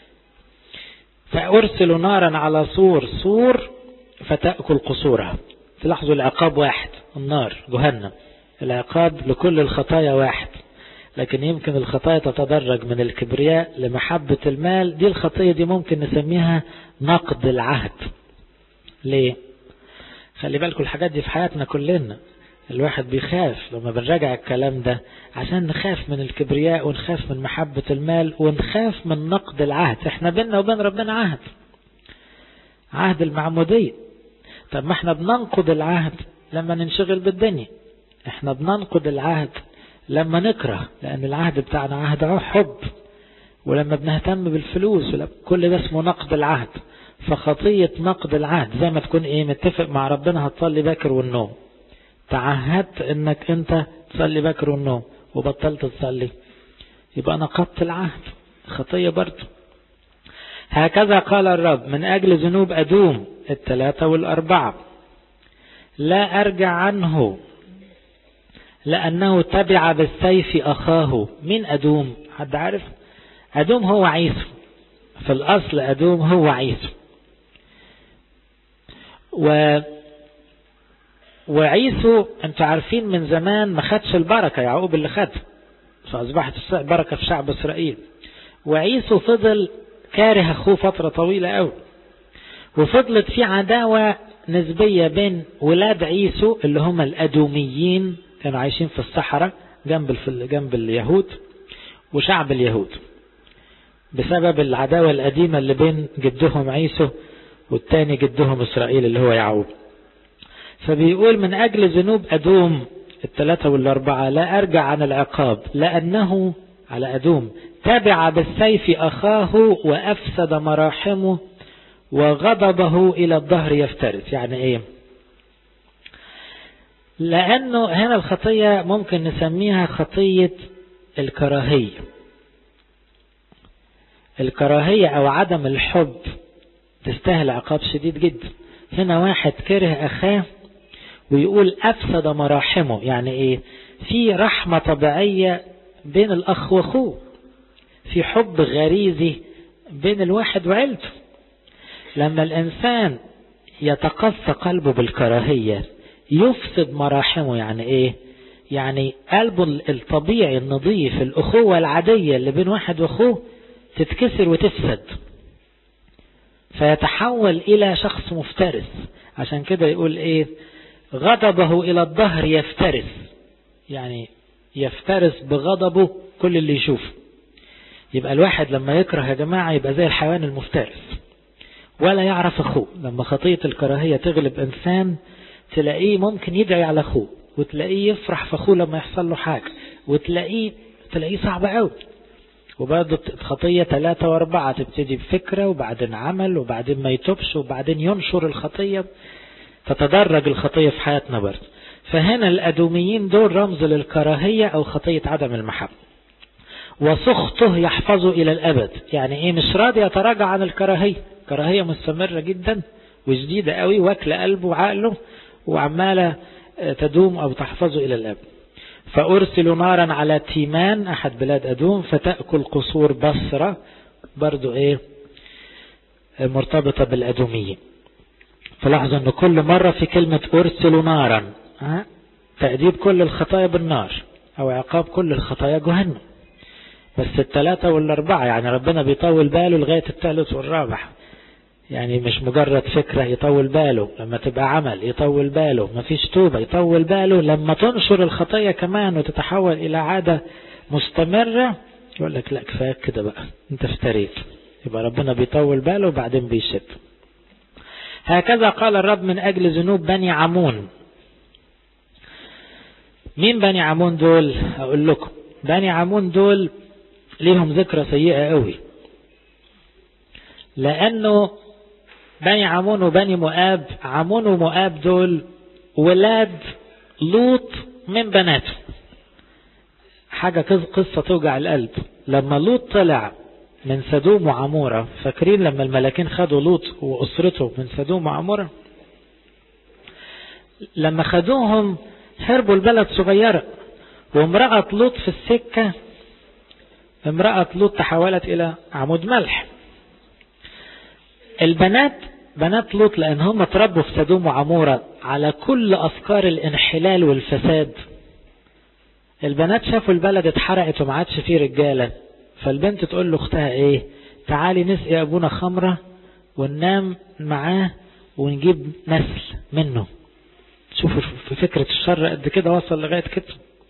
فأرسلوا نارا على سور سور فتأكل قصورها تلاحظوا العقاب واحد النار جهنم العقاب لكل الخطايا واحد لكن يمكن الخطايا تتدرج من الكبرياء لمحبة المال دي الخطية دي ممكن نسميها نقد العهد ليه خلي بالكم الحاجات دي في حياتنا كلنا الواحد بيخاف لما بنراجع الكلام ده عشان نخاف من الكبرياء ونخاف من محبة المال ونخاف من نقد العهد احنا بيننا وبين ربنا عهد عهد المعمودية طب ما احنا بننقض العهد لما ننشغل بالدنيا احنا بننقض العهد لما نكره لان العهد بتاعنا عهد حب ولما بنهتم بالفلوس كل ده اسمه نقد العهد فخطية نقد العهد زي ما تكون ايه متفق مع ربنا هتصلي باكر والنوم تعهدت انك انت تصلي باكر والنوم وبطلت تصلي يبقى نقضت العهد خطية برضه هكذا قال الرب من أجل ذنوب أدوم الثلاثة والأربعة لا أرجع عنه لأنه تبع بالسيف أخاه من أدوم حد عارف أدوم هو عيسو في الأصل أدوم هو عيسو و وعيسو انتوا عارفين من زمان ما خدش البركة يعقوب اللي خد فأصبحت البركة في شعب إسرائيل وعيسو فضل كاره أخوه فترة طويلة قوي وفضلت في عداوة نسبية بين ولاد عيسو اللي هم الأدوميين كانوا عايشين في الصحراء جنب جنب اليهود وشعب اليهود بسبب العداوة القديمة اللي بين جدهم عيسو والتاني جدهم إسرائيل اللي هو يعقوب فبيقول من أجل ذنوب أدوم الثلاثة والأربعة لا أرجع عن العقاب لأنه على أدوم تبع بالسيف أخاه وأفسد مراحمه وغضبه إلى الظهر يفترس يعني إيه لأنه هنا الخطية ممكن نسميها خطية الكراهية الكراهية أو عدم الحب تستاهل عقاب شديد جدا هنا واحد كره أخاه ويقول أفسد مراحمه يعني إيه في رحمة طبيعية بين الأخ وأخوه في حب غريزي بين الواحد وعيلته لما الإنسان يتقصى قلبه بالكراهية يفسد مراحمه يعني إيه يعني قلبه الطبيعي النظيف الأخوة العادية اللي بين واحد وأخوه تتكسر وتفسد فيتحول إلى شخص مفترس عشان كده يقول إيه غضبه إلى الظهر يفترس يعني يفترس بغضبه كل اللي يشوفه يبقى الواحد لما يكره يا جماعة يبقى زي الحيوان المفترس ولا يعرف أخوه لما خطية الكراهية تغلب إنسان تلاقيه ممكن يدعي على أخوه وتلاقيه يفرح في أخوه لما يحصل له حاجة وتلاقيه تلاقيه صعب قوي وبرضه خطية ثلاثة وأربعة تبتدي بفكرة وبعدين عمل وبعدين ما يتوبش وبعدين ينشر الخطية تتدرج الخطية في حياتنا برضه فهنا الأدوميين دول رمز للكراهية أو خطية عدم المحبة وسخطه يحفظه إلى الأبد يعني إيه مش راضي يتراجع عن الكراهية كراهية مستمرة جدا وجديدة قوي واكل قلبه وعقله وعمالة تدوم أو تحفظه إلى الأبد فأرسل نارا على تيمان أحد بلاد أدوم فتأكل قصور بصرة برضو إيه مرتبطة بالأدوميين فلاحظوا أن كل مرة في كلمة أرسل نارا ها؟ تأديب كل الخطايا بالنار أو عقاب كل الخطايا جهنم بس الثلاثة والأربعة يعني ربنا بيطول باله لغاية الثالث والرابع يعني مش مجرد فكرة يطول باله لما تبقى عمل يطول باله مفيش توبة يطول باله لما تنشر الخطية كمان وتتحول إلى عادة مستمرة يقول لك لا كفاية كده بقى انت افتريت يبقى ربنا بيطول باله وبعدين بيشد هكذا قال الرب من أجل ذنوب بني عمون مين بني عمون دول أقول لكم بني عمون دول ليهم ذكرى سيئة قوي لأنه بني عمون وبني مؤاب عمون ومؤاب دول ولاد لوط من بناته حاجة قصة توجع القلب لما لوط طلع من سدوم وعمورة فاكرين لما الملاكين خدوا لوط وأسرته من سدوم وعمورة لما خدوهم هربوا البلد صغيرة وامرأة لوط في السكة امرأة لوط تحولت إلى عمود ملح البنات بنات لوط لأن هم تربوا في سدوم وعمورة على كل أفكار الانحلال والفساد البنات شافوا البلد اتحرقت وما عادش فيه رجالة فالبنت تقول له اختها ايه تعالي نسقي ابونا خمرة وننام معاه ونجيب نسل منه شوفوا في فكرة الشر قد كده وصل لغاية كده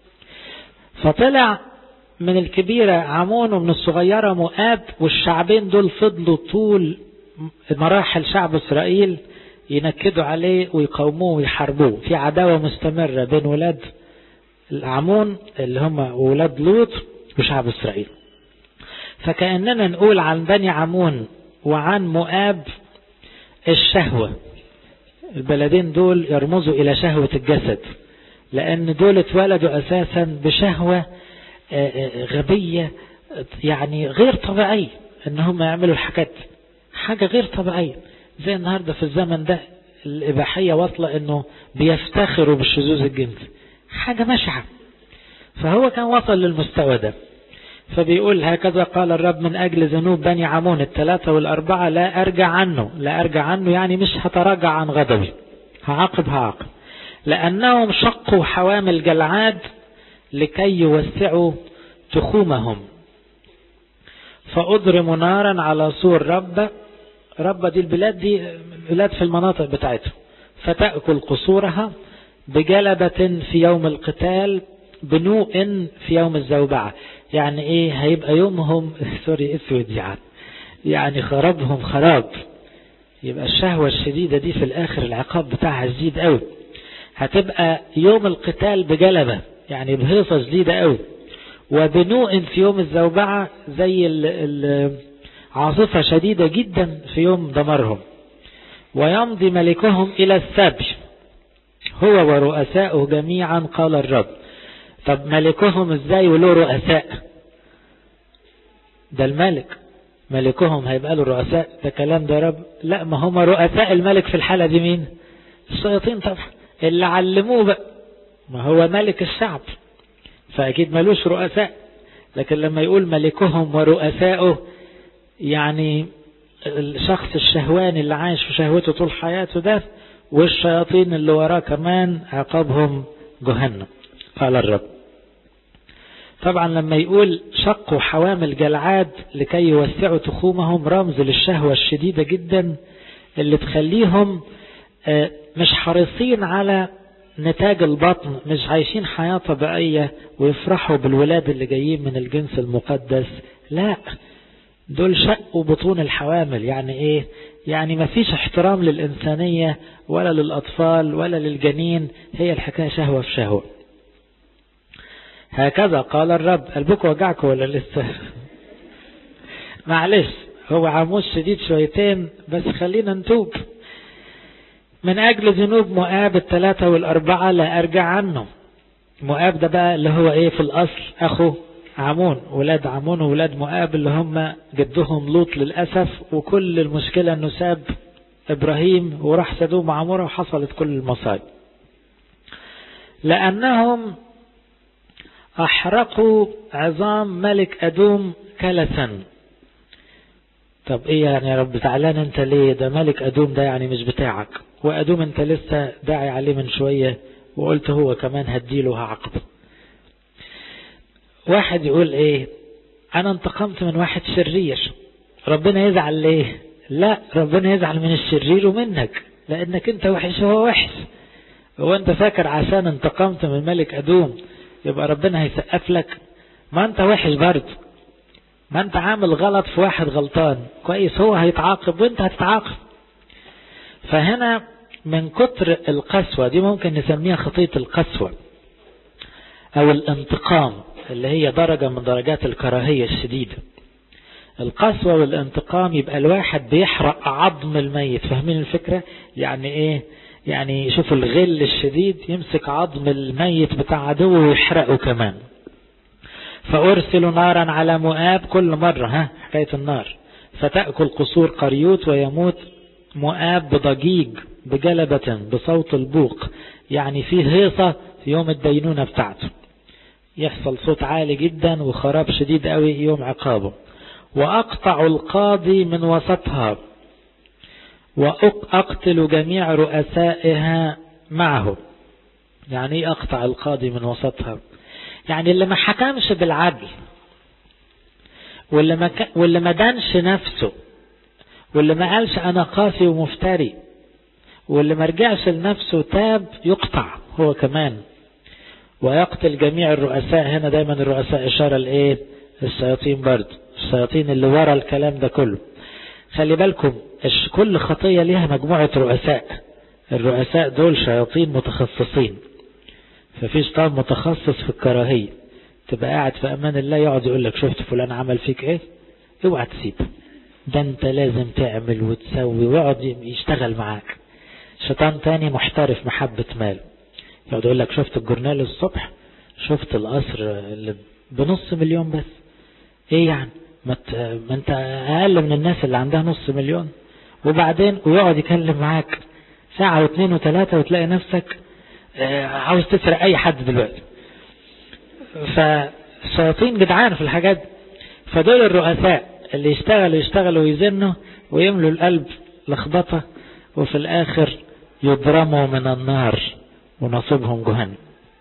فطلع من الكبيرة عمون ومن الصغيرة مؤاب والشعبين دول فضلوا طول مراحل شعب إسرائيل ينكدوا عليه ويقاوموه ويحاربوه في عداوة مستمرة بين ولاد العمون اللي هم ولاد لوط وشعب إسرائيل فكأننا نقول عن بني عمون وعن مؤاب الشهوة البلدين دول يرمزوا إلى شهوة الجسد لأن دول اتولدوا أساسا بشهوة غبية يعني غير طبيعية ان هم يعملوا الحاجات حاجة غير طبيعية زي النهاردة في الزمن ده الإباحية واصلة انه بيفتخروا بالشذوذ الجنسي حاجة مشعة فهو كان وصل للمستوى ده فبيقول هكذا قال الرب من أجل ذنوب بني عمون الثلاثة والأربعة لا أرجع عنه لا أرجع عنه يعني مش هتراجع عن غضبي هعاقب هعاقب لأنهم شقوا حوامل جلعاد لكي يوسعوا تخومهم فأضرم نارا على سور ربة ربة دي البلاد دي بلاد في المناطق بتاعتها فتأكل قصورها بجلبة في يوم القتال بنوء في يوم الزوبعة يعني ايه هيبقى يومهم سوري اسود يعني يعني خرابهم خراب يبقى الشهوة الشديدة دي في الاخر العقاب بتاعها شديد قوي هتبقى يوم القتال بجلبة يعني بهيصة شديدة قوي وبنوء في يوم الزوبعة زي عاصفة شديدة جدا في يوم دمرهم ويمضي ملكهم إلى السبي هو ورؤساؤه جميعا قال الرب طب ملكهم ازاي وله رؤساء ده الملك ملكهم هيبقى له رؤساء ده كلام ده رب لا ما هم رؤساء الملك في الحالة دي مين الشياطين طبعا اللي علموه بقى ما هو ملك الشعب فأكيد ملوش رؤساء لكن لما يقول ملكهم ورؤساؤه يعني الشخص الشهواني اللي عايش في شهوته طول حياته ده والشياطين اللي وراه كمان عقابهم جهنم قال الرب طبعا لما يقول شقوا حوامل جلعاد لكي يوسعوا تخومهم رمز للشهوة الشديدة جدا اللي تخليهم مش حريصين على نتاج البطن مش عايشين حياة طبيعية ويفرحوا بالولاد اللي جايين من الجنس المقدس لا دول شقوا بطون الحوامل يعني ايه يعني ما فيش احترام للإنسانية ولا للأطفال ولا للجنين هي الحكاية شهوة في شهوة هكذا قال الرب قلبك وجعكم ولا لسه معلش هو عموس شديد شويتين بس خلينا نتوب من أجل ذنوب مؤاب الثلاثة والأربعة لا أرجع عنه مؤاب ده بقى اللي هو إيه في الأصل أخو عمون ولاد عمون وولاد مؤاب اللي هم جدهم لوط للأسف وكل المشكلة أنه ساب إبراهيم وراح سدوم عمورة وحصلت كل المصائب لأنهم أحرقوا عظام ملك أدوم كلسا طب ايه يعني يا رب زعلان انت ليه ده ملك أدوم ده يعني مش بتاعك وأدوم انت لسه داعي عليه من شوية وقلت هو كمان هديله هعقبه واحد يقول ايه انا انتقمت من واحد شرير ربنا يزعل ليه لا ربنا يزعل من الشرير ومنك لانك انت وحش وهو وحش هو انت فاكر عشان انتقمت من ملك ادوم يبقى ربنا هيسقف لك ما انت وحش برضه ما انت عامل غلط في واحد غلطان كويس هو هيتعاقب وانت هتتعاقب فهنا من كتر القسوة دي ممكن نسميها خطية القسوة او الانتقام اللي هي درجة من درجات الكراهية الشديدة القسوة والانتقام يبقى الواحد بيحرق عظم الميت فاهمين الفكرة يعني ايه يعني شوف الغل الشديد يمسك عظم الميت بتاع عدوه ويحرقه كمان فأرسل نارا على مؤاب كل مرة ها حكاية النار فتأكل قصور قريوت ويموت مؤاب بضجيج بجلبة بصوت البوق يعني فيه هيصة في يوم الدينونة بتاعته يحصل صوت عالي جدا وخراب شديد قوي يوم عقابه وأقطع القاضي من وسطها وأقتل جميع رؤسائها معه يعني ايه أقطع القاضي من وسطها يعني اللي ما حكمش بالعدل واللي ما, ك... واللي ما دانش نفسه واللي ما قالش انا قاسي ومفتري واللي ما رجعش لنفسه تاب يقطع هو كمان ويقتل جميع الرؤساء هنا دايما الرؤساء اشارة لايه الشياطين برضه الشياطين اللي ورا الكلام ده كله خلي بالكم كل خطية ليها مجموعة رؤساء الرؤساء دول شياطين متخصصين ففي شيطان متخصص في الكراهية تبقى قاعد في امان الله يقعد يقول لك شفت فلان عمل فيك ايه اوعى تسيبه ده انت لازم تعمل وتسوي ويقعد يشتغل معاك شيطان تاني محترف محبة مال يقعد يقول لك شفت الجورنال الصبح شفت القصر اللي بنص مليون بس ايه يعني ما انت اقل من الناس اللي عندها نص مليون وبعدين ويقعد يكلم معاك ساعة واثنين وثلاثة وتلاقي نفسك عاوز تسرق اي حد دلوقتي فالشياطين جدعان في الحاجات فدول الرؤساء اللي يشتغلوا يشتغلوا ويزنوا ويملوا القلب لخبطة وفي الاخر يضرموا من النار ونصيبهم جهنم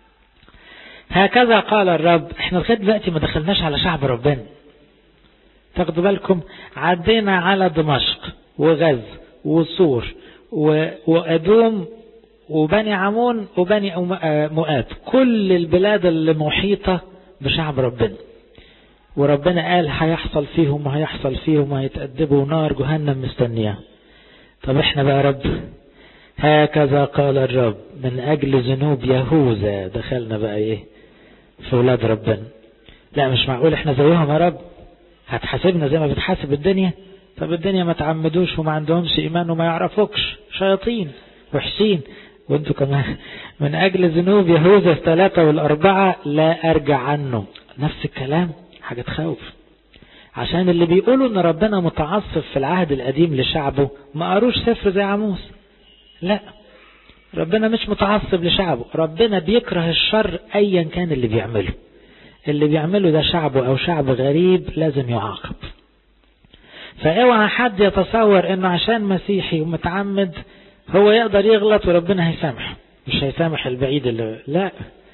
هكذا قال الرب احنا لغايه دلوقتي ما دخلناش على شعب ربنا تاخدوا بالكم عدينا على دمشق وغز وصور وأدوم وبني عمون وبني مؤاب كل البلاد اللي محيطة بشعب ربنا وربنا قال هيحصل فيهم وهيحصل فيهم وهيتأدبوا نار جهنم مستنياه طب احنا بقى رب هكذا قال الرب من أجل ذنوب يهوذا دخلنا بقى ايه في ولاد ربنا لا مش معقول احنا زيهم يا رب هتحاسبنا زي ما بتحاسب الدنيا طب الدنيا ما تعمدوش وما عندهمش ايمان وما يعرفوكش شياطين وحشين وانتوا كمان من اجل ذنوب يهوذا الثلاثة والاربعة لا ارجع عنه نفس الكلام حاجة تخوف عشان اللي بيقولوا ان ربنا متعصب في العهد القديم لشعبه ما قروش سفر زي عموس لا ربنا مش متعصب لشعبه ربنا بيكره الشر ايا كان اللي بيعمله اللي بيعمله ده شعبه او شعب غريب لازم يعاقب فاوعى حد يتصور انه عشان مسيحي ومتعمد هو يقدر يغلط وربنا هيسامحه مش هيسامح البعيد اللي لا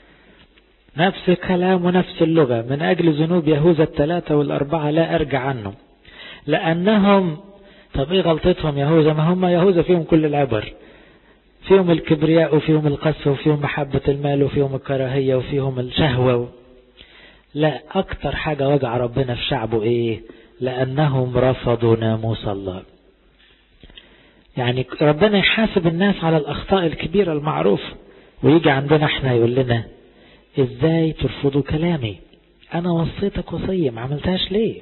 نفس الكلام ونفس اللغة من أجل ذنوب يهوذا الثلاثة والأربعة لا أرجع عنهم لأنهم طب إيه غلطتهم يهوذا ما هم يهوذا فيهم كل العبر فيهم الكبرياء وفيهم القسوة وفيهم محبة المال وفيهم الكراهية وفيهم الشهوة لا أكتر حاجة وجع ربنا في شعبه إيه لأنهم رفضوا ناموس الله يعني ربنا يحاسب الناس على الأخطاء الكبيرة المعروفة ويجي عندنا احنا يقول لنا ازاي ترفضوا كلامي انا وصيتك وصية ما عملتهاش ليه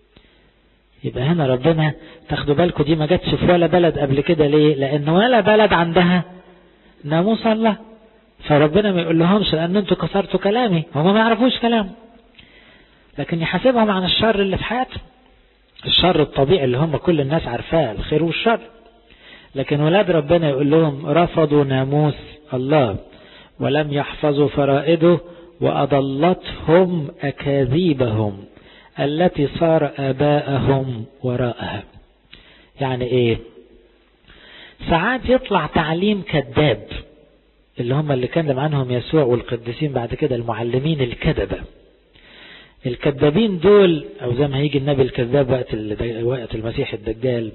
يبقى هنا ربنا تاخدوا بالكم دي ما جاتش في ولا بلد قبل كده ليه لان ولا بلد عندها ناموس الله فربنا ما يقول لهمش لان انتوا كسرتوا كلامي هم ما يعرفوش كلام لكن يحاسبهم عن الشر اللي في حياتهم الشر الطبيعي اللي هم كل الناس عارفاه الخير والشر لكن ولاد ربنا يقول لهم رفضوا ناموس الله ولم يحفظوا فرائده وأضلتهم أكاذيبهم التي صار آباءهم وراءها يعني إيه ساعات يطلع تعليم كذاب اللي هم اللي كلم عنهم يسوع والقديسين بعد كده المعلمين الكذبة الكذابين دول أو زي ما هيجي النبي الكذاب وقت وقت المسيح الدجال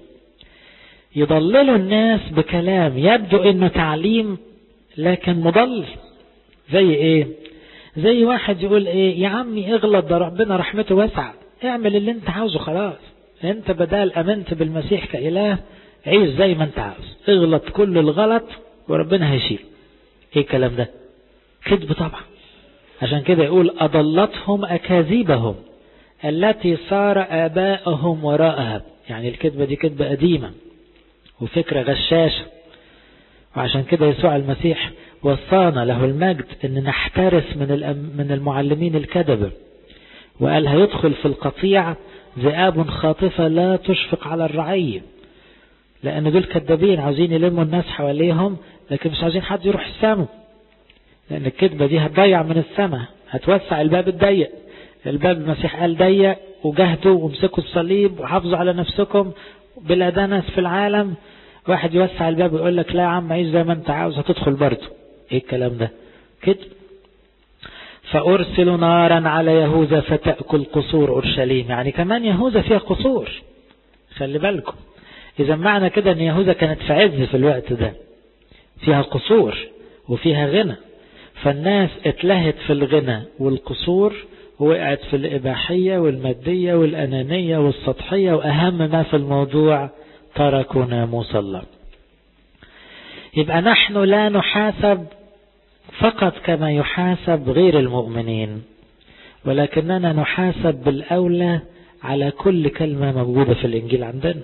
يضللوا الناس بكلام يبدو انه تعليم لكن مضل زي ايه زي واحد يقول ايه يا عمي اغلط ده ربنا رحمته واسعة اعمل اللي انت عاوزه خلاص انت بدال امنت بالمسيح كاله عيش زي ما انت عاوز اغلط كل الغلط وربنا هيشيل ايه الكلام ده كذب طبعا عشان كده يقول اضلتهم اكاذيبهم التي صار اباءهم وراءها يعني الكذبة دي كذبة قديمة وفكرة غشاشة وعشان كده يسوع المسيح وصانا له المجد ان نحترس من من المعلمين الكذبة وقال هيدخل في القطيع ذئاب خاطفة لا تشفق على الرعية لان دول كذابين عاوزين يلموا الناس حواليهم لكن مش عاوزين حد يروح السماء لان الكذبة دي هتضيع من السماء هتوسع الباب الضيق الباب المسيح قال ضيق وجهدوا وامسكوا الصليب وحافظوا على نفسكم بلا دنس في العالم واحد يوسع الباب ويقول لك لا يا عم عيش زي ما انت عاوز هتدخل برضه ايه الكلام ده كده فأرسل نارا على يهوذا فتأكل قصور أورشليم يعني كمان يهوذا فيها قصور خلي بالكم إذا معنى كده أن يهوذا كانت في عز في الوقت ده فيها قصور وفيها غنى فالناس اتلهت في الغنى والقصور ووقعت في الإباحية والمادية والأنانية والسطحية وأهم ما في الموضوع تركوا ناموس الله يبقى نحن لا نحاسب فقط كما يحاسب غير المؤمنين ولكننا نحاسب بالأولى على كل كلمة موجودة في الإنجيل عندنا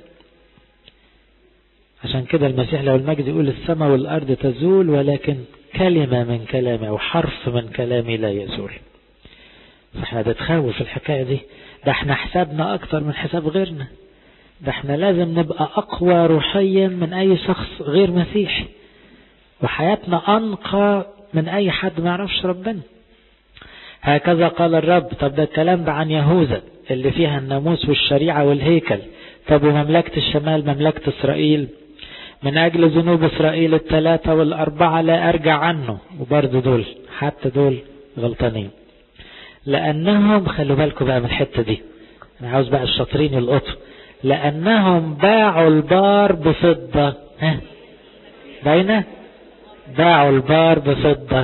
عشان كده المسيح لو المجد يقول السماء والأرض تزول ولكن كلمة من كلامي أو حرف من كلامي لا يزول فاحنا بتخوف الحكاية دي ده احنا حسابنا أكتر من حساب غيرنا ده احنا لازم نبقى أقوى روحيا من أي شخص غير مسيحي وحياتنا أنقى من أي حد ما يعرفش ربنا هكذا قال الرب طب ده الكلام ده عن يهوذا اللي فيها الناموس والشريعة والهيكل طب ومملكة الشمال مملكة إسرائيل من أجل ذنوب إسرائيل الثلاثة والأربعة لا أرجع عنه وبرضه دول حتى دول غلطانين لأنهم خلوا بالكم بقى من الحتة دي أنا عاوز بقى الشاطرين يلقطوا لأنهم باعوا البار بفضة ها باينة باعوا البار بفضة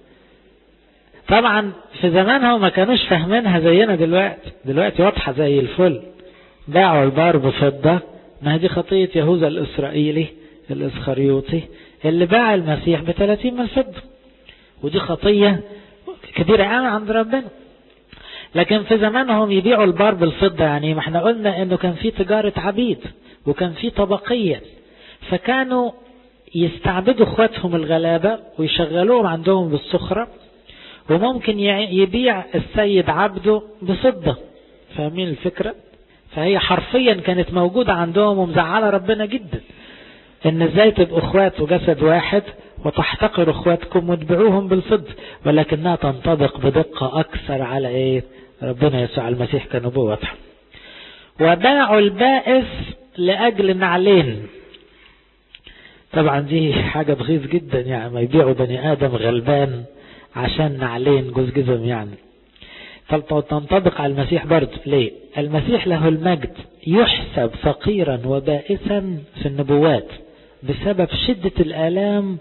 طبعا في زمانهم ما كانوش فاهمينها زينا دلوقتي دلوقتي واضحة زي الفل باعوا البار بفضة ما دي خطية يهوذا الإسرائيلي الإسخريوطي اللي باع المسيح ب 30 من الفضة ودي خطية كبيرة قوي عند ربنا لكن في زمانهم يبيعوا البار بالفضة يعني ما احنا قلنا انه كان في تجارة عبيد وكان في طبقية فكانوا يستعبدوا اخواتهم الغلابة ويشغلوهم عندهم بالسخرة وممكن يبيع السيد عبده بفضة فاهمين الفكرة فهي حرفيا كانت موجودة عندهم ومزعلة ربنا جدا ان ازاي تبقوا اخوات وجسد واحد وتحتقروا اخواتكم وتبيعوهم بالفضة ولكنها تنطبق بدقة اكثر على ايه ربنا يسوع المسيح كنبوة واضحة وباعوا البائس لاجل نعلين طبعا دي حاجة بغيظ جدا يعني ما يبيعوا بني ادم غلبان عشان نعلين جوز جزم يعني تنطبق على المسيح برضه ليه المسيح له المجد يحسب فقيرا وبائسا في النبوات بسبب شدة الآلام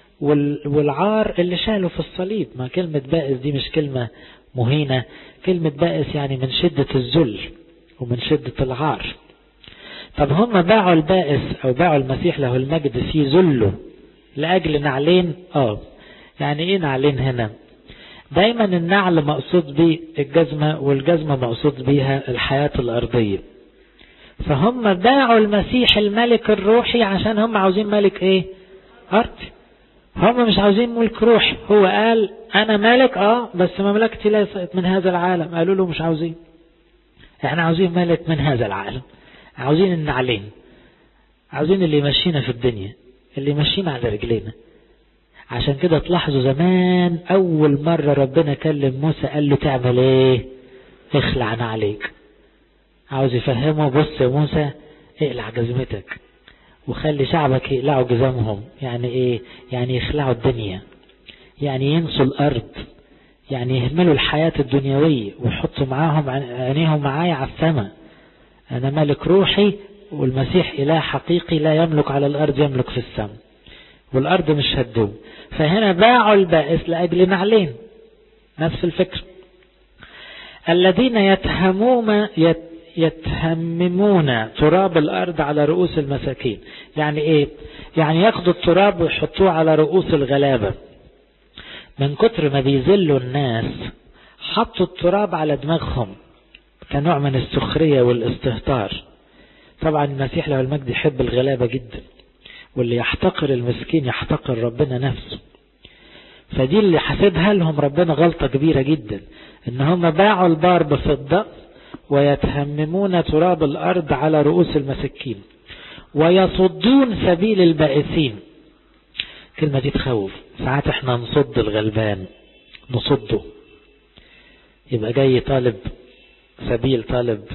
والعار اللي شاله في الصليب ما كلمة بائس دي مش كلمة مهينة كلمة بائس يعني من شدة الذل ومن شدة العار طب هم باعوا البائس أو باعوا المسيح له المجد في ذله لأجل نعلين اه يعني ايه نعلين هنا دايما النعل مقصود به الجزمة والجزمة مقصود بيها الحياة الأرضية فهم باعوا المسيح الملك الروحي عشان هم عاوزين ملك ايه أرضي هم مش عاوزين ملك روحي هو قال أنا ملك اه بس مملكتي ليست من هذا العالم قالوا له مش عاوزين احنا عاوزين ملك من هذا العالم عاوزين النعلين عاوزين اللي يمشينا في الدنيا اللي يمشينا على رجلينا عشان كده تلاحظوا زمان أول مرة ربنا كلم موسى قال له تعمل ايه اخلع عليك عاوز يفهمه بص يا موسى اقلع جزمتك وخلي شعبك يقلعوا جزمهم يعني ايه يعني يخلعوا الدنيا يعني ينسوا الارض يعني يهملوا الحياة الدنيوية ويحطوا معاهم عينيهم معايا على السماء انا ملك روحي والمسيح اله حقيقي لا يملك على الارض يملك في السماء والارض مش هتدوم فهنا باعوا البائس لاجل نعلين نفس الفكر الذين يتهمون يت يتهممون تراب الارض على رؤوس المساكين يعني ايه يعني ياخدوا التراب ويحطوه على رؤوس الغلابة من كتر ما بيذلوا الناس حطوا التراب على دماغهم كنوع من السخرية والاستهتار طبعا المسيح له المجد يحب الغلابة جدا واللي يحتقر المسكين يحتقر ربنا نفسه فدي اللي حسبها لهم ربنا غلطة كبيرة جدا ان هم باعوا البار بفضة ويتهممون تراب الارض على رؤوس المسكين ويصدون سبيل البائسين كلمة دي تخوف ساعات احنا نصد الغلبان نصده يبقى جاي طالب سبيل طالب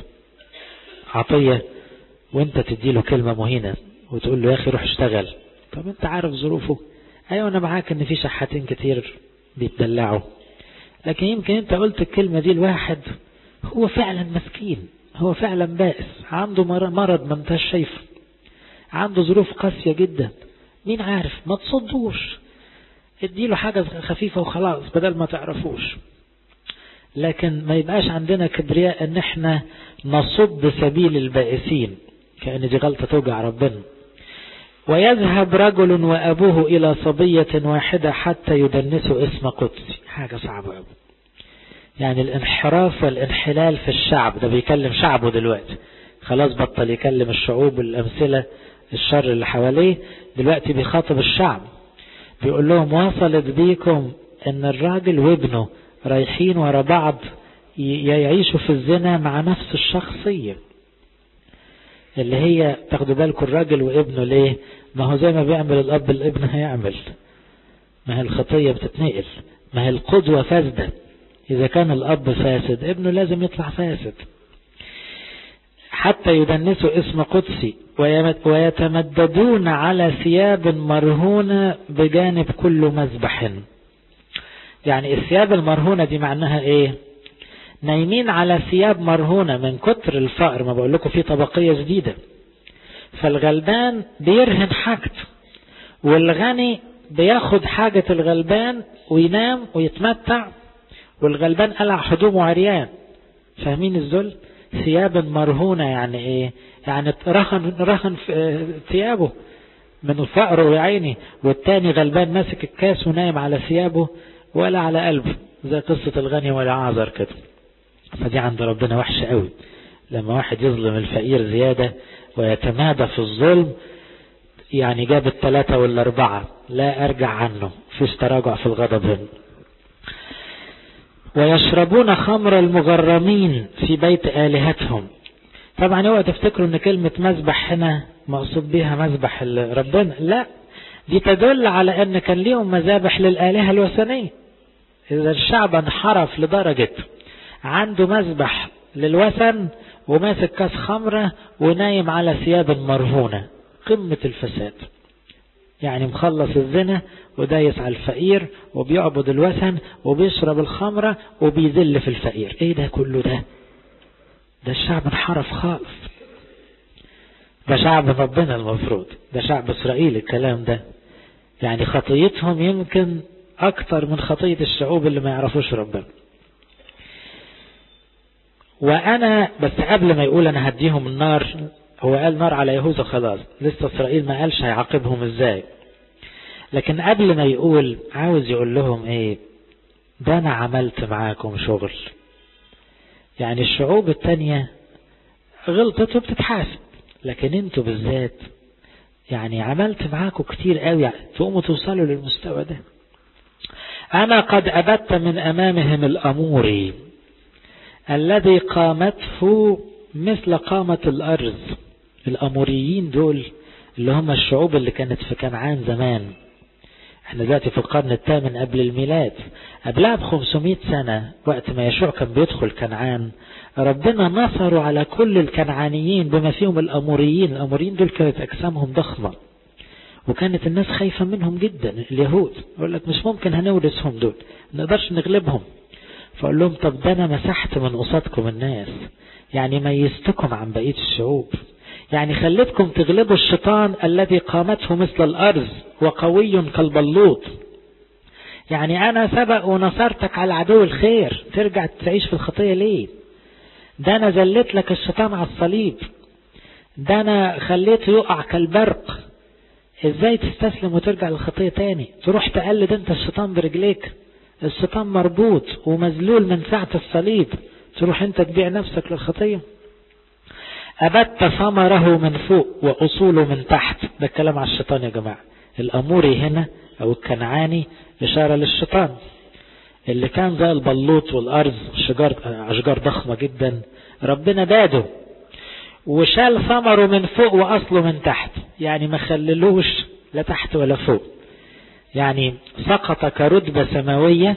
عطية وانت تديله كلمة مهينة وتقول له يا اخي روح اشتغل طب انت عارف ظروفه ايوه انا معاك ان في شحاتين كتير بيتدلعوا لكن يمكن انت قلت الكلمة دي لواحد هو فعلا مسكين هو فعلا بائس عنده مرض ما انتش شايفه عنده ظروف قاسية جدا مين عارف ما تصدوش اديله حاجة خفيفة وخلاص بدل ما تعرفوش لكن ما يبقاش عندنا كبرياء ان احنا نصد سبيل البائسين كأن دي غلطة توجع ربنا ويذهب رجل وأبوه إلى صبية واحدة حتى يدنسوا اسم قدسي حاجة صعبة أوي يعني الانحراف والانحلال في الشعب ده بيكلم شعبه دلوقتي خلاص بطل يكلم الشعوب والأمثلة الشر اللي حواليه دلوقتي بيخاطب الشعب بيقول لهم وصلت بيكم ان الراجل وابنه رايحين ورا بعض يعيشوا في الزنا مع نفس الشخصية اللي هي تاخدوا بالكم الراجل وابنه ليه ما هو زي ما بيعمل الاب الابن هيعمل ما هي الخطية بتتنقل ما هي القدوة فاسدة اذا كان الاب فاسد ابنه لازم يطلع فاسد حتى يدنسوا اسم قدسي ويتمددون على ثياب مرهونة بجانب كل مذبح يعني الثياب المرهونة دي معناها ايه نايمين على ثياب مرهونة من كتر الفقر ما بقول لكم في طبقية جديدة فالغلبان بيرهن حاجته والغني بياخد حاجة الغلبان وينام ويتمتع والغلبان قلع هدومه عريان فاهمين الذل ثياب مرهونة يعني ايه يعني رهن رهن ثيابه من فقره يا عيني والتاني غلبان ماسك الكاس ونايم على ثيابه ولا على قلبه زي قصة الغني والعازر كده فدي عند ربنا وحشة قوي لما واحد يظلم الفقير زيادة ويتمادى في الظلم يعني جاب الثلاثة والاربعة لا ارجع عنه فيش تراجع في الغضب هنا ويشربون خمر المغرمين في بيت آلهتهم طبعا اوعى تفتكروا ان كلمة مذبح هنا مقصود بها مذبح ربنا لا دي تدل على ان كان ليهم مذابح للآلهة الوثنية اذا الشعب انحرف لدرجة عنده مذبح للوثن وماسك كاس خمرة ونايم على ثياب مرهونة قمة الفساد يعني مخلص الزنا ودايس على الفقير وبيعبد الوثن وبيشرب الخمرة وبيذل في الفقير ايه ده كله ده ده الشعب انحرف خالص ده شعب ربنا المفروض ده شعب اسرائيل الكلام ده يعني خطيتهم يمكن اكتر من خطية الشعوب اللي ما يعرفوش ربنا وانا بس قبل ما يقول انا هديهم النار هو قال نار على يهوذا خلاص لسه اسرائيل ما قالش هيعاقبهم ازاي لكن قبل ما يقول عاوز يقول لهم ايه ده انا عملت معاكم شغل يعني الشعوب التانية غلطت وبتتحاسب لكن انتوا بالذات يعني عملت معاكم كتير قوي تقوموا توصلوا للمستوى ده انا قد ابت من امامهم الاموري الذي قامته مثل قامة الارض الاموريين دول اللي هم الشعوب اللي كانت في كنعان زمان احنا دلوقتي في القرن الثامن قبل الميلاد قبلها ب 500 سنة وقت ما يشوع كان بيدخل كنعان ربنا نصروا على كل الكنعانيين بما فيهم الأموريين الأموريين دول كانت أجسامهم ضخمة وكانت الناس خايفة منهم جدا اليهود يقول لك مش ممكن هنورثهم دول نقدرش نغلبهم فأقول لهم طب ده أنا مسحت من قصادكم الناس يعني ميزتكم عن بقية الشعوب يعني خليتكم تغلبوا الشيطان الذي قامته مثل الأرض وقوي كالبلوط يعني أنا سبق ونصرتك على عدو الخير ترجع تعيش في الخطية ليه ده أنا زلت لك الشيطان على الصليب ده أنا خليته يقع كالبرق ازاي تستسلم وترجع للخطية تاني تروح تقلد انت الشيطان برجليك الشيطان مربوط ومذلول من ساعة الصليب تروح انت تبيع نفسك للخطية أبت ثمره من فوق وأصوله من تحت ده الكلام على الشيطان يا جماعة الأموري هنا أو الكنعاني إشارة للشيطان اللي كان زي البلوط والأرز شجار أشجار ضخمة جدا ربنا باده وشال ثمره من فوق وأصله من تحت يعني ما خللوش لا تحت ولا فوق يعني سقط كردبة سماوية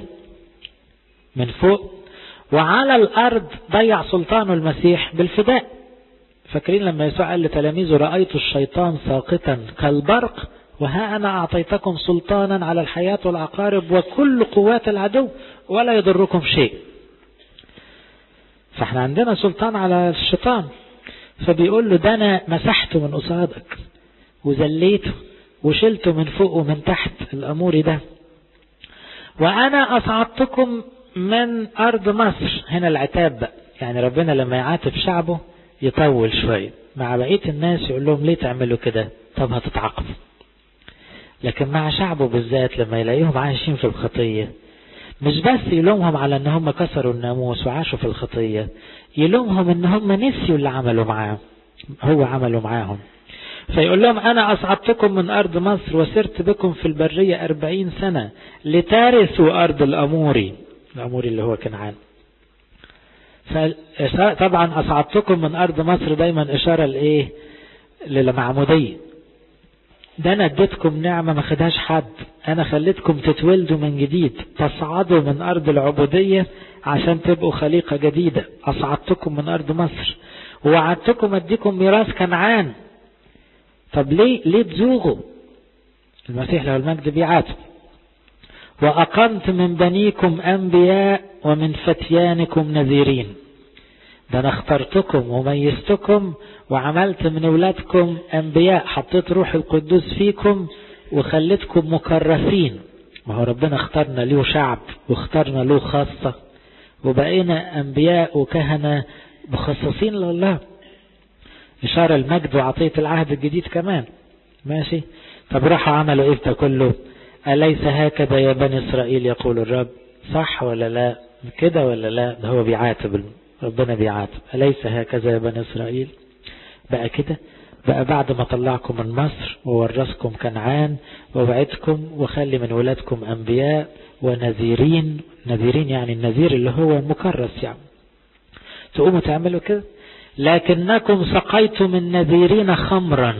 من فوق وعلى الأرض ضيع سلطان المسيح بالفداء فاكرين لما يسوع قال لتلاميذه رأيت الشيطان ساقطا كالبرق وها أنا أعطيتكم سلطانا على الحياة والعقارب وكل قوات العدو ولا يضركم شيء فاحنا عندنا سلطان على الشيطان فبيقول له ده أنا مسحته من قصادك وزليته وشلته من فوق ومن تحت الأموري ده وأنا أصعدتكم من أرض مصر هنا العتاب بقى يعني ربنا لما يعاتب شعبه يطول شوية مع بقية الناس يقول لهم ليه تعملوا كده طب هتتعاقبوا لكن مع شعبه بالذات لما يلاقيهم عايشين في الخطية مش بس يلومهم على ان هم كسروا الناموس وعاشوا في الخطية يلومهم ان هم نسيوا اللي عملوا معاه هو عملوا معاهم فيقول لهم أنا أصعدتكم من أرض مصر وسرت بكم في البرية أربعين سنة لترثوا أرض الأموري الأموري اللي هو كنعان طبعا أصعدتكم من أرض مصر دايما إشارة لإيه للمعمودية ده أنا اديتكم نعمة ما خدهاش حد أنا خليتكم تتولدوا من جديد تصعدوا من أرض العبودية عشان تبقوا خليقة جديدة أصعدتكم من أرض مصر ووعدتكم أديكم ميراث كنعان طب ليه ليه تزوغوا المسيح له المجد بيعاتب وأقمت من بنيكم أنبياء ومن فتيانكم نذيرين ده أنا اخترتكم وميزتكم وعملت من أولادكم أنبياء حطيت روح القدوس فيكم وخليتكم مكرسين ما هو ربنا اختارنا له شعب واختارنا له خاصة وبقينا أنبياء وكهنة مخصصين لله إشارة المجد وعطية العهد الجديد كمان ماشي طب راحوا عملوا إيه ده كله أليس هكذا يا بني إسرائيل يقول الرب صح ولا لا كده ولا لا ده هو بيعاتب ربنا بيعاتب أليس هكذا يا بني إسرائيل بقى كده بقى بعد ما طلعكم من مصر وورثكم كنعان ووعدكم وخلي من ولادكم أنبياء ونذيرين نذيرين يعني النذير اللي هو مكرس يعني تقوموا تعملوا كده لكنكم سقيتم النذيرين خمرا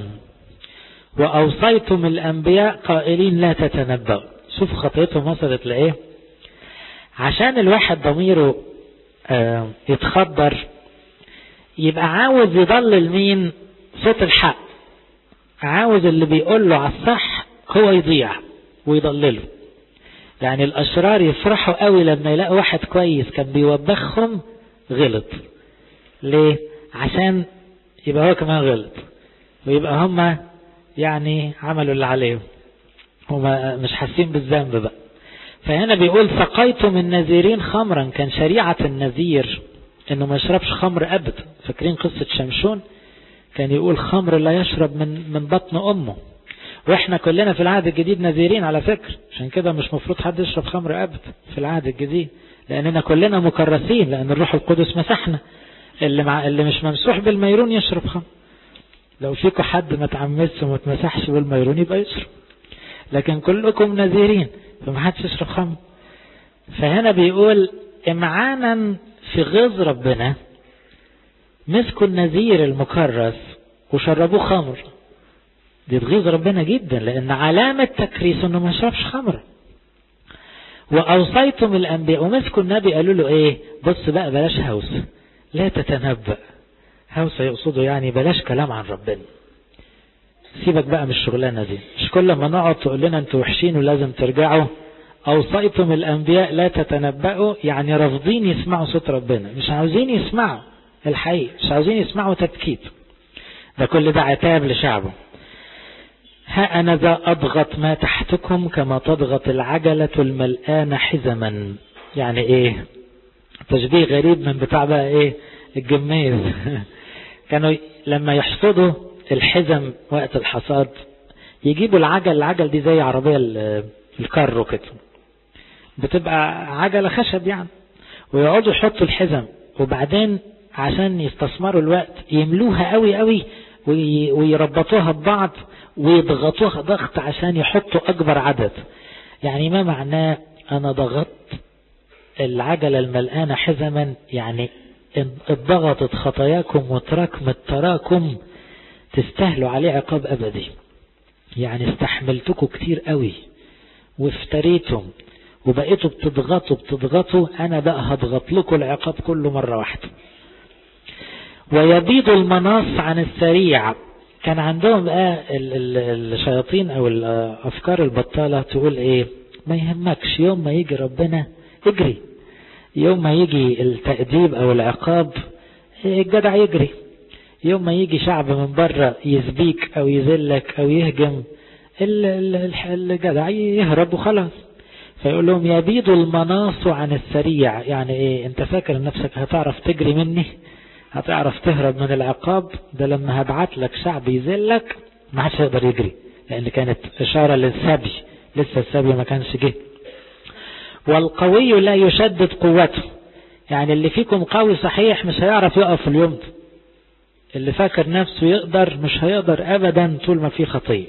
وأوصيتم الأنبياء قائلين لا تتنبأوا شوف خطيتهم وصلت لإيه عشان الواحد ضميره آه يتخدر يبقى عاوز يضلل مين صوت الحق عاوز اللي بيقول له على الصح هو يضيع ويضلله يعني الأشرار يفرحوا قوي لما يلاقوا واحد كويس كان بيوبخهم غلط ليه عشان يبقى هو كمان غلط ويبقى هم يعني عملوا اللي عليهم هم مش حاسين بالذنب بقى فهنا بيقول سقيتم النذيرين خمرا كان شريعة النذير انه ما يشربش خمر ابدا فاكرين قصة شمشون كان يقول خمر لا يشرب من من بطن امه واحنا كلنا في العهد الجديد نذيرين على فكرة عشان كده مش مفروض حد يشرب خمر ابدا في العهد الجديد لاننا كلنا مكرسين لان الروح القدس مسحنا اللي مع اللي مش ممسوح بالميرون يشرب خمر لو فيكم حد ما تعمدش وما تمسحش بالميرون يبقى يشرب لكن كلكم نذيرين فما حدش يشرب خمر فهنا بيقول امعانا في غيظ ربنا مسكوا النذير المكرس وشربوه خمر دي تغيظ ربنا جدا لان علامة تكريس انه ما يشربش خمر واوصيتم الانبياء ومسكوا النبي قالوا له ايه بص بقى بلاش هوس لا تتنبأ هوس يقصده يعني بلاش كلام عن ربنا سيبك بقى من الشغلانة دي مش كل ما نقعد تقول لنا انتوا وحشين ولازم ترجعوا أوصيتم الأنبياء لا تتنبأوا يعني رافضين يسمعوا صوت ربنا مش عاوزين يسمعوا الحقيقة مش عاوزين يسمعوا تبكيت ده كل ده عتاب لشعبه ها أنا ذا أضغط ما تحتكم كما تضغط العجلة الملآن حزما يعني إيه تشبيه غريب من بتاع بقى إيه الجميز كانوا لما يحصدوا الحزم وقت الحصاد يجيبوا العجل العجل دي زي عربية الكارو كده بتبقى عجلة خشب يعني ويقعدوا يحطوا الحزم وبعدين عشان يستثمروا الوقت يملوها قوي قوي ويربطوها ببعض ويضغطوها ضغط عشان يحطوا أكبر عدد يعني ما معناه أنا ضغطت العجلة الملآنة حزما يعني اتضغطت خطاياكم وتراكم التراكم تستاهلوا عليه عقاب أبدي يعني استحملتكم كتير قوي وافتريتم وبقيتوا بتضغطوا بتضغطوا أنا بقى هضغط لكم العقاب كله مرة واحدة ويبيض المناص عن السريع كان عندهم بقى الشياطين او الافكار البطالة تقول ايه ما يهمكش يوم ما يجي ربنا اجري يوم ما يجي التأديب او العقاب الجدع يجري يوم ما يجي شعب من بره يسبيك او يذلك او يهجم الجدع يهرب وخلاص فيقول لهم يبيد المناص عن السريع يعني ايه انت فاكر نفسك هتعرف تجري مني هتعرف تهرب من العقاب ده لما هبعت لك شعب يذلك ما حدش يقدر يجري لان كانت اشارة للسبي لسه السبي ما كانش جه والقوي لا يشدد قوته يعني اللي فيكم قوي صحيح مش هيعرف يقف في اليوم ده اللي فاكر نفسه يقدر مش هيقدر ابدا طول ما في خطيه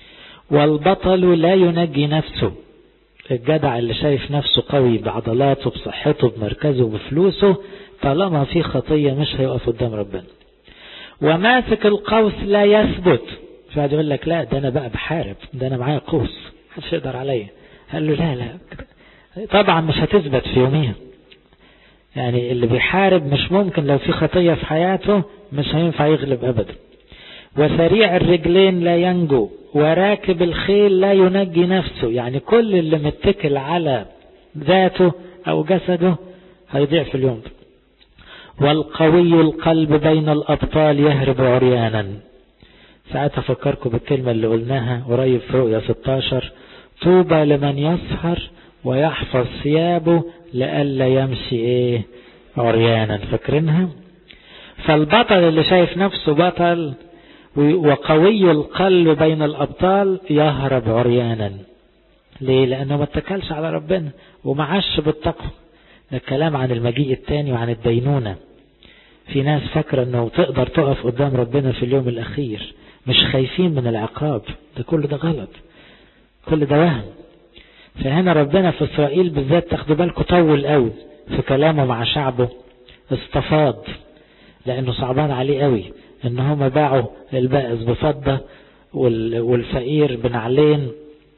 والبطل لا ينجي نفسه الجدع اللي شايف نفسه قوي بعضلاته بصحته بمركزه بفلوسه طالما في خطية مش هيقف قدام ربنا وماسك القوس لا يثبت فقعد يقول لك لا ده انا بقى بحارب ده انا معايا قوس محدش يقدر عليا قال له لا لا طبعا مش هتثبت في يوميها يعني اللي بيحارب مش ممكن لو في خطية في حياته مش هينفع يغلب ابدا وسريع الرجلين لا ينجو وراكب الخيل لا ينجي نفسه يعني كل اللي متكل على ذاته او جسده هيضيع في اليوم ده والقوي القلب بين الأبطال يهرب عريانا ساعات أفكركم بالكلمة اللي قلناها قريب في رؤيا 16 طوبى لمن يسهر ويحفظ ثيابه لئلا يمشي ايه عريانا فاكرينها فالبطل اللي شايف نفسه بطل وقوي القلب بين الأبطال يهرب عريانا ليه لأنه ما اتكلش على ربنا ومعش بالتقوى ده الكلام عن المجيء التاني وعن الدينونة في ناس فاكرة انه تقدر تقف قدام ربنا في اليوم الاخير مش خايفين من العقاب ده كل ده غلط كل ده وهم فهنا ربنا في اسرائيل بالذات تاخدوا بالكم طول قوي في كلامه مع شعبه استفاض لانه صعبان عليه قوي ان هم باعوا البائس بفضة والفقير بنعلين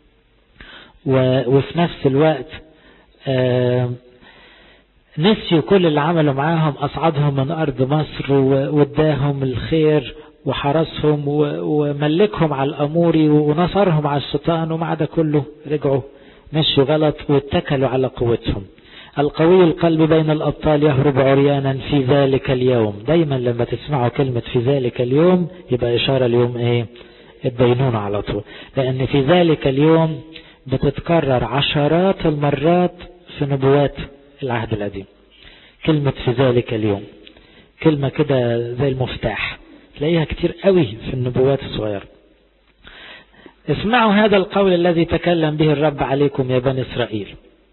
وفي نفس الوقت آه نسيوا كل اللي عملوا معاهم أصعدهم من أرض مصر واداهم الخير وحرسهم وملكهم على الأموري ونصرهم على الشيطان ومع ده كله رجعوا مشوا غلط واتكلوا على قوتهم القوي القلب بين الأبطال يهرب عريانا في ذلك اليوم دايما لما تسمعوا كلمة في ذلك اليوم يبقى إشارة اليوم إيه الدينونة على طول لأن في ذلك اليوم بتتكرر عشرات المرات في نبوات العهد القديم كلمة في ذلك اليوم كلمة كده زي المفتاح تلاقيها كتير قوي في النبوات الصغيرة اسمعوا هذا القول الذي تكلم به الرب عليكم يا بني إسرائيل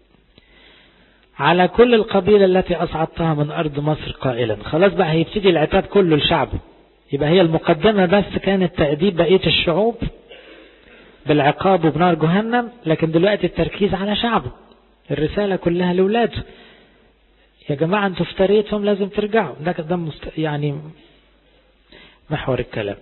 على كل القبيلة التي أصعدتها من أرض مصر قائلا خلاص بقى هيبتدي العتاب كله لشعبه يبقى هي المقدمة بس كانت تأديب بقية الشعوب بالعقاب وبنار جهنم لكن دلوقتي التركيز على شعبه الرسالة كلها لولاده يا جماعة انتوا افتريتهم لازم ترجعوا ده ده مست... يعني محور الكلام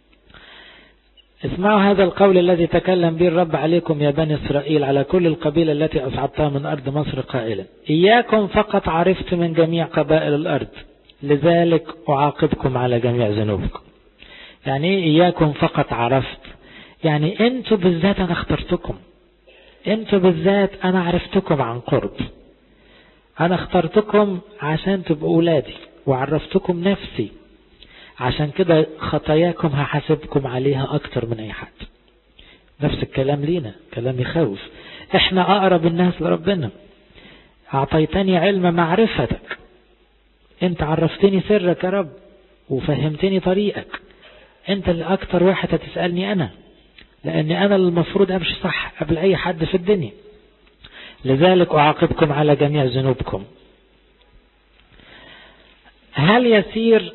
اسمعوا هذا القول الذي تكلم به الرب عليكم يا بني إسرائيل على كل القبيلة التي أصعدتها من أرض مصر قائلا إياكم فقط عرفت من جميع قبائل الأرض لذلك أعاقبكم على جميع ذنوبكم يعني إيه إياكم فقط عرفت يعني أنتوا بالذات أنا اخترتكم أنتوا بالذات أنا عرفتكم عن قرب أنا اخترتكم عشان تبقوا أولادي وعرفتكم نفسي عشان كده خطاياكم هحاسبكم عليها أكتر من أي حد نفس الكلام لينا كلام يخوف احنا أقرب الناس لربنا أعطيتني علم معرفتك انت عرفتني سرك يا رب وفهمتني طريقك انت اللي أكتر واحد هتسألني أنا لأني أنا المفروض أمشي صح قبل أي حد في الدنيا لذلك أعاقبكم على جميع ذنوبكم هل يسير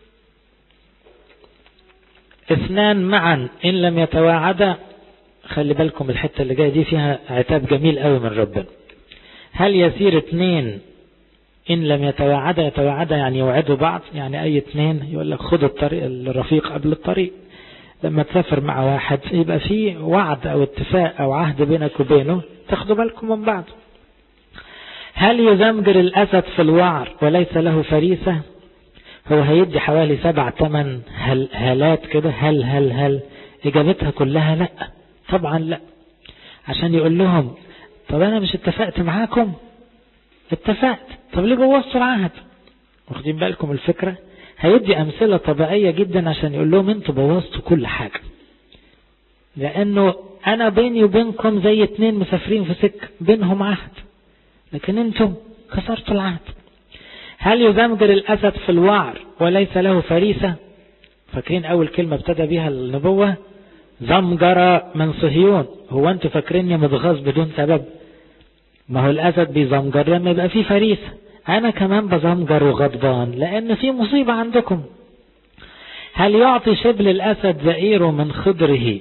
اثنان معا إن لم يتواعدا خلي بالكم الحتة اللي جاية دي فيها عتاب جميل قوي من ربنا هل يسير اثنين إن لم يتواعدا يتواعدا يعني يوعدوا بعض يعني أي اثنين يقول لك خد الطريق الرفيق قبل الطريق لما تسافر مع واحد يبقى في وعد أو اتفاق أو عهد بينك وبينه تاخدوا بالكم من بعض هل يزمجر الأسد في الوعر وليس له فريسة هو هيدي حوالي سبع تمن هل هالات كده هل هل هل إجابتها كلها لا طبعا لا عشان يقول لهم طب أنا مش اتفقت معاكم اتفقت طب ليه بوظتوا العهد واخدين بالكم الفكرة هيدي أمثلة طبيعية جدا عشان يقول لهم انتوا بوظتوا كل حاجة لأنه أنا بيني وبينكم زي اتنين مسافرين في سكة بينهم عهد لكن انتم كسرتوا العهد هل يزمجر الأسد في الوعر وليس له فريسة فاكرين أول كلمة ابتدى بيها النبوة زمجر من صهيون هو انتوا فاكريني متغاظ بدون سبب ما هو الأسد بيزمجر لما يبقى فيه فريسة أنا كمان بزمجر وغضبان لأن في مصيبة عندكم هل يعطي شبل الأسد زئيره من خضره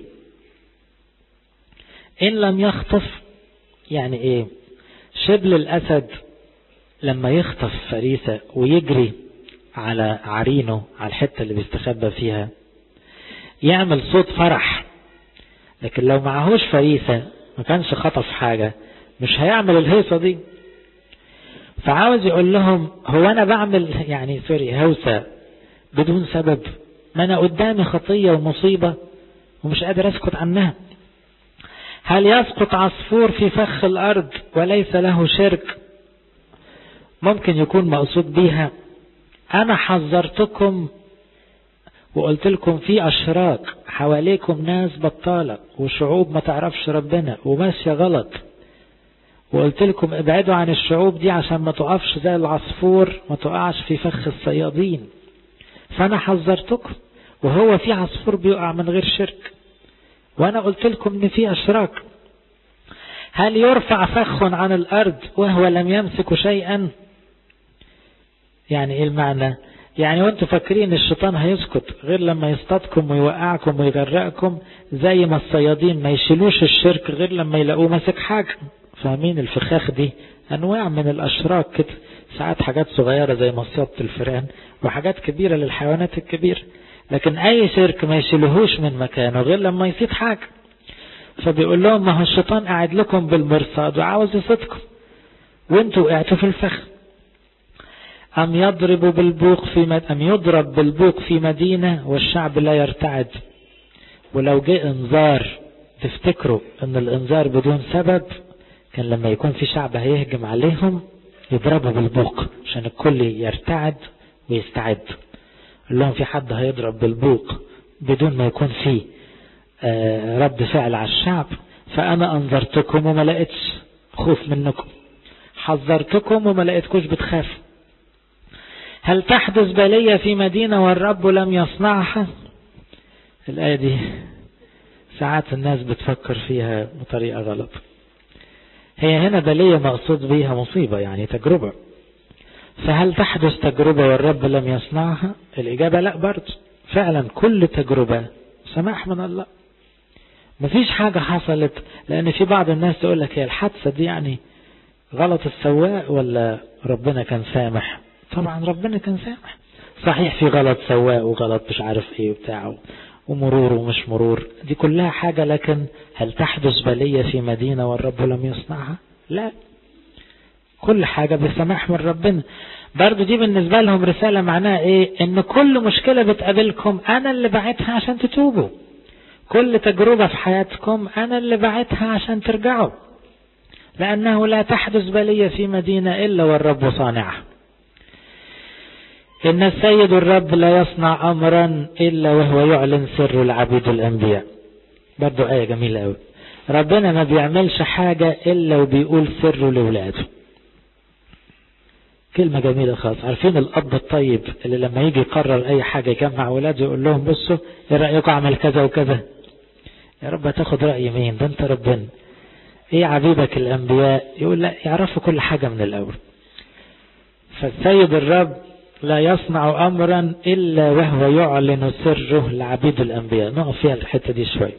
إن لم يخطف يعني إيه شبل الأسد لما يخطف فريسة ويجري على عرينه على الحتة اللي بيستخبى فيها يعمل صوت فرح لكن لو معهوش فريسة ما كانش خطف حاجة مش هيعمل الهيصة دي فعاوز يقول لهم هو أنا بعمل يعني سوري هوسة بدون سبب ما أنا قدامي خطية ومصيبة ومش قادر أسكت عنها هل يسقط عصفور في فخ الأرض وليس له شرك ممكن يكون مقصود بيها أنا حذرتكم وقلت لكم في أشراك حواليكم ناس بطالة وشعوب ما تعرفش ربنا وماشية غلط وقلت لكم ابعدوا عن الشعوب دي عشان ما تقفش زي العصفور ما تقعش في فخ الصيادين فأنا حذرتكم وهو في عصفور بيقع من غير شرك وأنا قلت لكم إن في أشراك هل يرفع فخ عن الأرض وهو لم يمسك شيئا يعني إيه المعنى يعني وانتوا فاكرين الشيطان هيسكت غير لما يصطادكم ويوقعكم ويغرقكم زي ما الصيادين ما يشيلوش الشرك غير لما يلاقوه ماسك حاجة فاهمين الفخاخ دي أنواع من الأشراك كده ساعات حاجات صغيرة زي مصيدة الفئران وحاجات كبيرة للحيوانات الكبيرة لكن أي شرك ما يشيلهوش من مكانه غير لما يصيد حاجة فبيقول لهم ما هو الشيطان قاعد لكم بالمرصاد وعاوز يصيدكم وانتوا وقعتوا في الفخ أم يضرب بالبوق في مد... أم يضرب بالبوق في مدينة والشعب لا يرتعد ولو جاء انذار تفتكروا ان الانذار بدون سبب كان لما يكون في شعب هيهجم عليهم يضربوا بالبوق عشان الكل يرتعد ويستعد قال لهم في حد هيضرب بالبوق بدون ما يكون في رد فعل على الشعب فأنا أنذرتكم وما لقيتش خوف منكم حذرتكم وما لقيتكوش بتخافوا هل تحدث بلية في مدينة والرب لم يصنعها الآية دي ساعات الناس بتفكر فيها بطريقة غلط هي هنا بلية مقصود بيها مصيبة يعني تجربة فهل تحدث تجربة والرب لم يصنعها الإجابة لا برضه فعلا كل تجربة سماح من الله مفيش حاجة حصلت لأن في بعض الناس تقول لك هي الحادثة دي يعني غلط السواق ولا ربنا كان سامح طبعا ربنا كان سامح صحيح في غلط سواق وغلط مش عارف ايه وبتاع ومرور ومش مرور دي كلها حاجة لكن هل تحدث بلية في مدينة والرب لم يصنعها لا كل حاجة بسماح من ربنا برضو دي بالنسبة لهم رسالة معناها ايه ان كل مشكلة بتقابلكم انا اللي بعتها عشان تتوبوا كل تجربة في حياتكم انا اللي بعتها عشان ترجعوا لانه لا تحدث بلية في مدينة الا والرب صانعها إن السيد الرب لا يصنع أمرا إلا وهو يعلن سر العبيد الأنبياء برضو آية جميلة أوي ربنا ما بيعملش حاجة إلا وبيقول سره لولاده كلمة جميلة خالص عارفين الأب الطيب اللي لما يجي يقرر أي حاجة يجمع ولاده يقول لهم بصوا إيه رأيكم أعمل كذا وكذا يا رب هتاخد رأي مين ده أنت ربنا إيه عبيدك الأنبياء يقول لا يعرفوا كل حاجة من الأول فالسيد الرب لا يصنع أمرا إلا وهو يعلن سره لعبيد الأنبياء نقف فيها الحتة دي شوي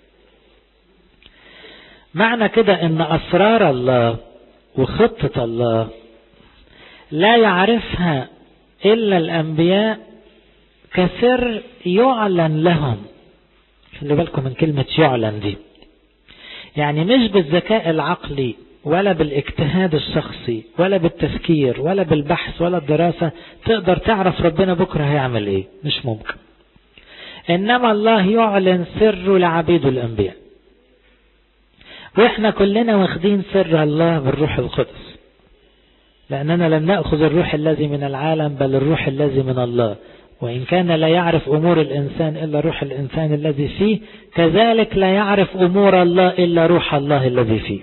معنى كده ان أسرار الله وخطة الله لا يعرفها إلا الأنبياء كسر يعلن لهم خلي بالكم من كلمة يعلن دي يعني مش بالذكاء العقلي ولا بالاجتهاد الشخصي ولا بالتفكير ولا بالبحث ولا الدراسة تقدر تعرف ربنا بكرة هيعمل ايه مش ممكن انما الله يعلن سره لعبيده الانبياء واحنا كلنا واخدين سر الله بالروح القدس لاننا لم نأخذ الروح الذي من العالم بل الروح الذي من الله وإن كان لا يعرف أمور الإنسان إلا روح الإنسان الذي فيه كذلك لا يعرف أمور الله إلا روح الله الذي فيه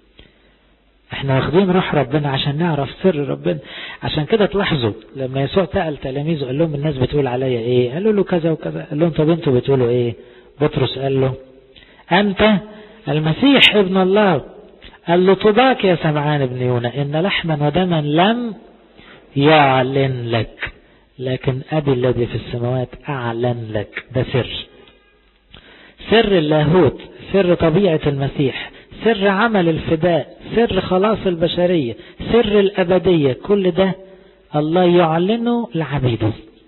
احنا واخدين روح ربنا عشان نعرف سر ربنا عشان كده تلاحظوا لما يسوع سأل تلاميذه قال لهم الناس بتقول عليا ايه قالوا له كذا وكذا قال لهم طب انتوا بتقولوا ايه بطرس قال له انت المسيح ابن الله قال له طباك يا سمعان ابن يونا ان لحما ودما لم يعلن لك لكن أبي الذي في السماوات أعلن لك ده سر سر اللاهوت سر طبيعة المسيح سر عمل الفداء سر خلاص البشرية سر الأبدية كل ده الله يعلنه لعبيده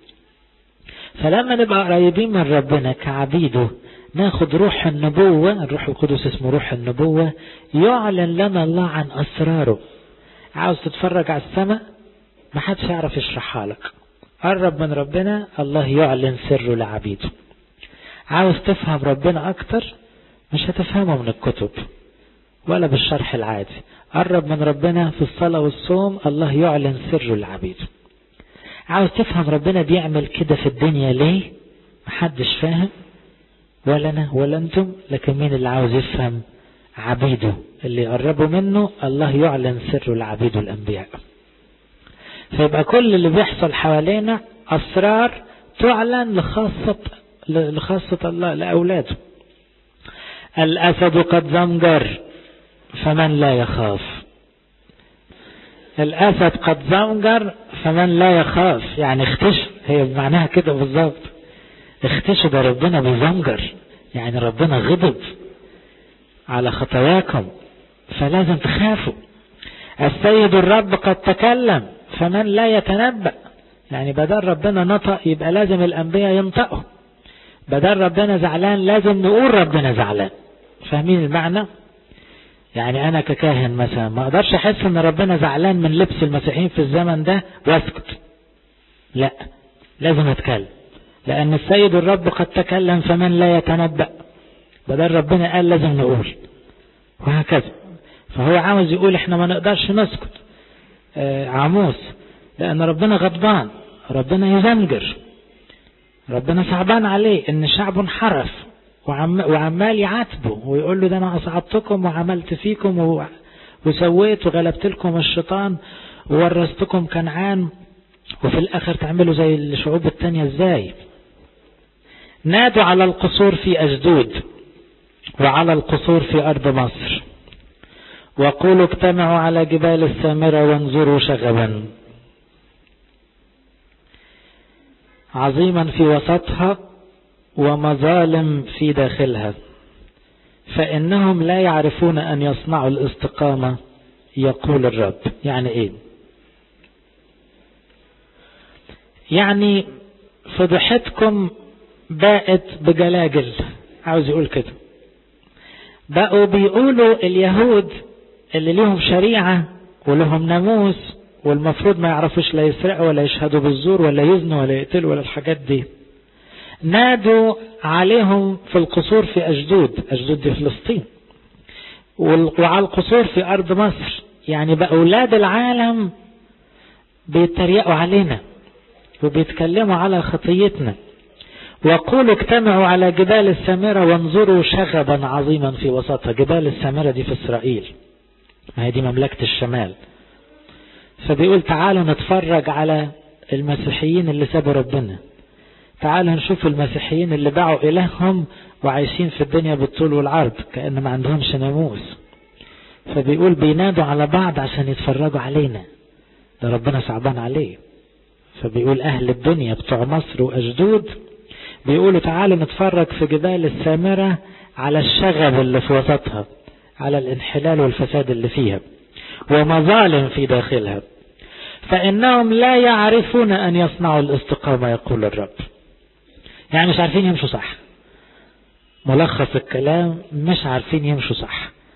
فلما نبقى قريبين من ربنا كعبيده ناخد روح النبوة الروح القدس اسمه روح النبوة يعلن لنا الله عن أسراره عاوز تتفرج على السماء ما حدش يعرف يشرحها لك قرب من ربنا الله يعلن سره لعبيده عاوز تفهم ربنا أكتر مش هتفهمه من الكتب ولا بالشرح العادي قرب من ربنا في الصلاة والصوم الله يعلن سره لعبيده عاوز تفهم ربنا بيعمل كده في الدنيا ليه محدش فاهم ولا أنا ولا أنتم لكن مين اللي عاوز يفهم عبيده اللي يقربوا منه الله يعلن سره لعبيده الأنبياء فيبقى كل اللي بيحصل حوالينا أسرار تعلن لخاصة لخاصة الله لأولاده الأسد قد زمجر فمن لا يخاف الأسد قد زمجر فمن لا يخاف يعني اختشوا هي معناها كده بالظبط اختشوا ده ربنا بيزمجر يعني ربنا غضب على خطاياكم فلازم تخافوا السيد الرب قد تكلم فمن لا يتنبأ يعني بدل ربنا نطق يبقى لازم الأنبياء ينطقوا بدل ربنا زعلان لازم نقول ربنا زعلان فاهمين المعنى يعني أنا ككاهن مثلا ما أقدرش أحس إن ربنا زعلان من لبس المسيحيين في الزمن ده واسكت لا لازم أتكلم لأن السيد الرب قد تكلم فمن لا يتنبأ بدل ربنا قال لازم نقول وهكذا فهو عاوز يقول احنا ما نقدرش نسكت عاموس لأن ربنا غضبان ربنا يزمجر ربنا صعبان عليه ان شعبه انحرف وعم وعمال يعاتبه ويقول له ده انا اصعدتكم وعملت فيكم و... وسويت وغلبت لكم الشيطان وورثتكم كنعان وفي الاخر تعملوا زي الشعوب التانية ازاي نادوا على القصور في أجدود وعلى القصور في أرض مصر وقولوا اجتمعوا على جبال السامرة وانظروا شغبا عظيما في وسطها ومظالم في داخلها فإنهم لا يعرفون أن يصنعوا الاستقامة يقول الرب يعني إيه يعني فضحتكم باءت بجلاجل عاوز يقول كده بقوا بيقولوا اليهود اللي لهم شريعة ولهم ناموس والمفروض ما يعرفوش لا يسرقوا ولا يشهدوا بالزور ولا يزنوا ولا يقتلوا ولا الحاجات دي نادوا عليهم في القصور في أجدود أجدود دي فلسطين وعلى القصور في أرض مصر يعني بقى أولاد العالم بيتريقوا علينا وبيتكلموا على خطيتنا وقولوا اجتمعوا على جبال السامرة وانظروا شغبا عظيما في وسطها جبال السامرة دي في إسرائيل ما هي دي مملكة الشمال فبيقول تعالوا نتفرج على المسيحيين اللي سابوا ربنا تعالوا نشوف المسيحيين اللي باعوا إلههم وعايشين في الدنيا بالطول والعرض كأن ما عندهمش ناموس فبيقول بينادوا على بعض عشان يتفرجوا علينا ده ربنا صعبان عليه فبيقول أهل الدنيا بتوع مصر وأجدود بيقولوا تعالوا نتفرج في جبال السامرة على الشغب اللي في وسطها على الانحلال والفساد اللي فيها ومظالم في داخلها فإنهم لا يعرفون أن يصنعوا الاستقامة يقول الرب يعني مش عارفين يمشوا صح ملخص الكلام مش عارفين يمشوا صح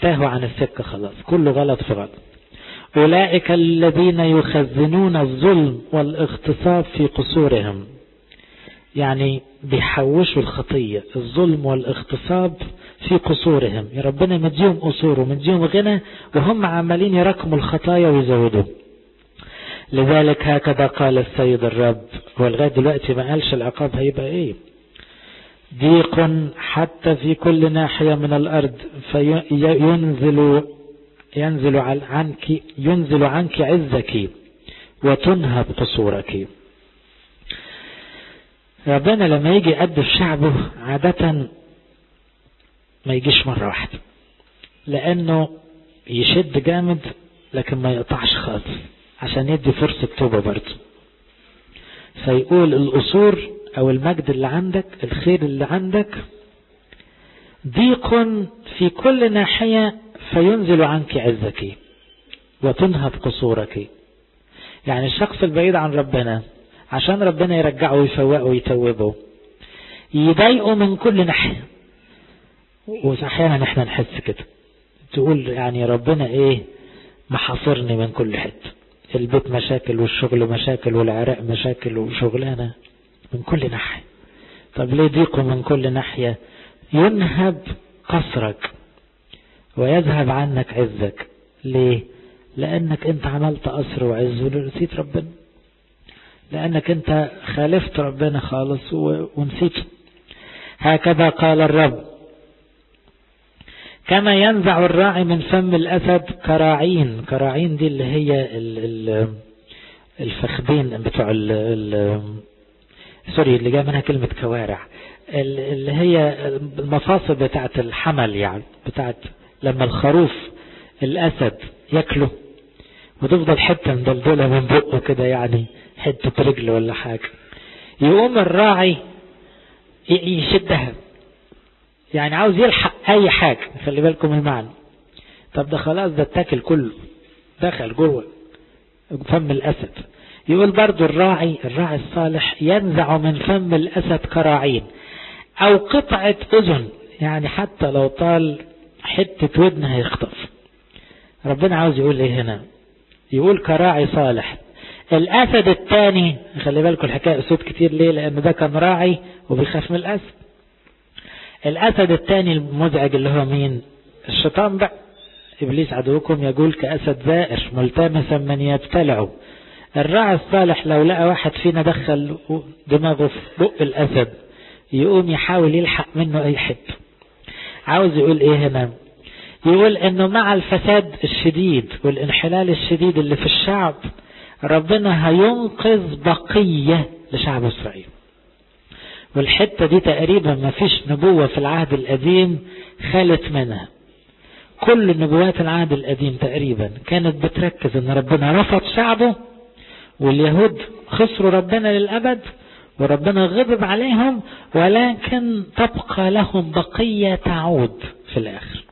تاهوا عن السكة خلاص كله غلط في غلط أولئك الذين يخزنون الظلم والاغتصاب في قصورهم يعني بيحوشوا الخطية الظلم والاغتصاب في قصورهم يا ربنا مديهم قصور ومديهم غنى وهم عمالين يركموا الخطايا ويزودوا لذلك هكذا قال السيد الرب ولغاية دلوقتي ما قالش العقاب هيبقى ايه ضيق حتى في كل ناحية من الأرض فينزل ينزل عنك ينزل عنك عزك وتنهب قصورك ربنا لما يجي يقدم شعبه عادة ما يجيش مرة واحدة لأنه يشد جامد لكن ما يقطعش خالص عشان يدي فرصة توبة برضه فيقول القصور أو المجد اللي عندك الخير اللي عندك ضيق في كل ناحية فينزل عنك عزك وتنهب قصورك يعني الشخص البعيد عن ربنا عشان ربنا يرجعه ويفوقه ويتوبه يضايقه من كل ناحية وأحيانا احنا نحس كده تقول يعني ربنا ايه محاصرني من كل حتة البيت مشاكل والشغل مشاكل والعراق مشاكل وشغلانة من كل ناحية طب ليه ضيقه من كل ناحية ينهب قصرك ويذهب عنك عزك ليه لأنك أنت عملت قصر وعز ونسيت ربنا لأنك أنت خالفت ربنا خالص ونسيته هكذا قال الرب كما ينزع الراعي من فم الأسد كراعين كراعين دي اللي هي الفخدين بتوع ال سوري اللي جاء منها كلمة كوارع اللي هي المفاصل بتاعت الحمل يعني بتاعت لما الخروف الأسد ياكله وتفضل حتة مدلدلة من بقه كده يعني حتة رجل ولا حاجة يقوم الراعي يشدها يعني عاوز يلحق أي حاجة خلي بالكم المعنى طب ده خلاص ده اتاكل كله دخل جوه فم الأسد يقول برضو الراعي الراعي الصالح ينزع من فم الأسد كراعين أو قطعة أذن يعني حتى لو طال حتة ودن هيخطف ربنا عاوز يقول ايه هنا يقول كراعي صالح الأسد الثاني خلي بالكم الحكاية أسود كتير ليه لأن ده كان راعي وبيخاف من الأسد الأسد الثاني المزعج اللي هو مين الشيطان بقى إبليس عدوكم يقول كأسد زائر ملتمسا من يبتلعه الراعي الصالح لو لقى واحد فينا دخل دماغه في بق الأسد يقوم يحاول يلحق منه أي حته عاوز يقول إيه هنا يقول انه مع الفساد الشديد والانحلال الشديد اللي في الشعب ربنا هينقذ بقية لشعب اسرائيل والحتة دي تقريبا ما فيش نبوة في العهد القديم خالت منها كل نبوات العهد القديم تقريبا كانت بتركز ان ربنا رفض شعبه واليهود خسروا ربنا للأبد وربنا غضب عليهم ولكن تبقى لهم بقية تعود في الآخر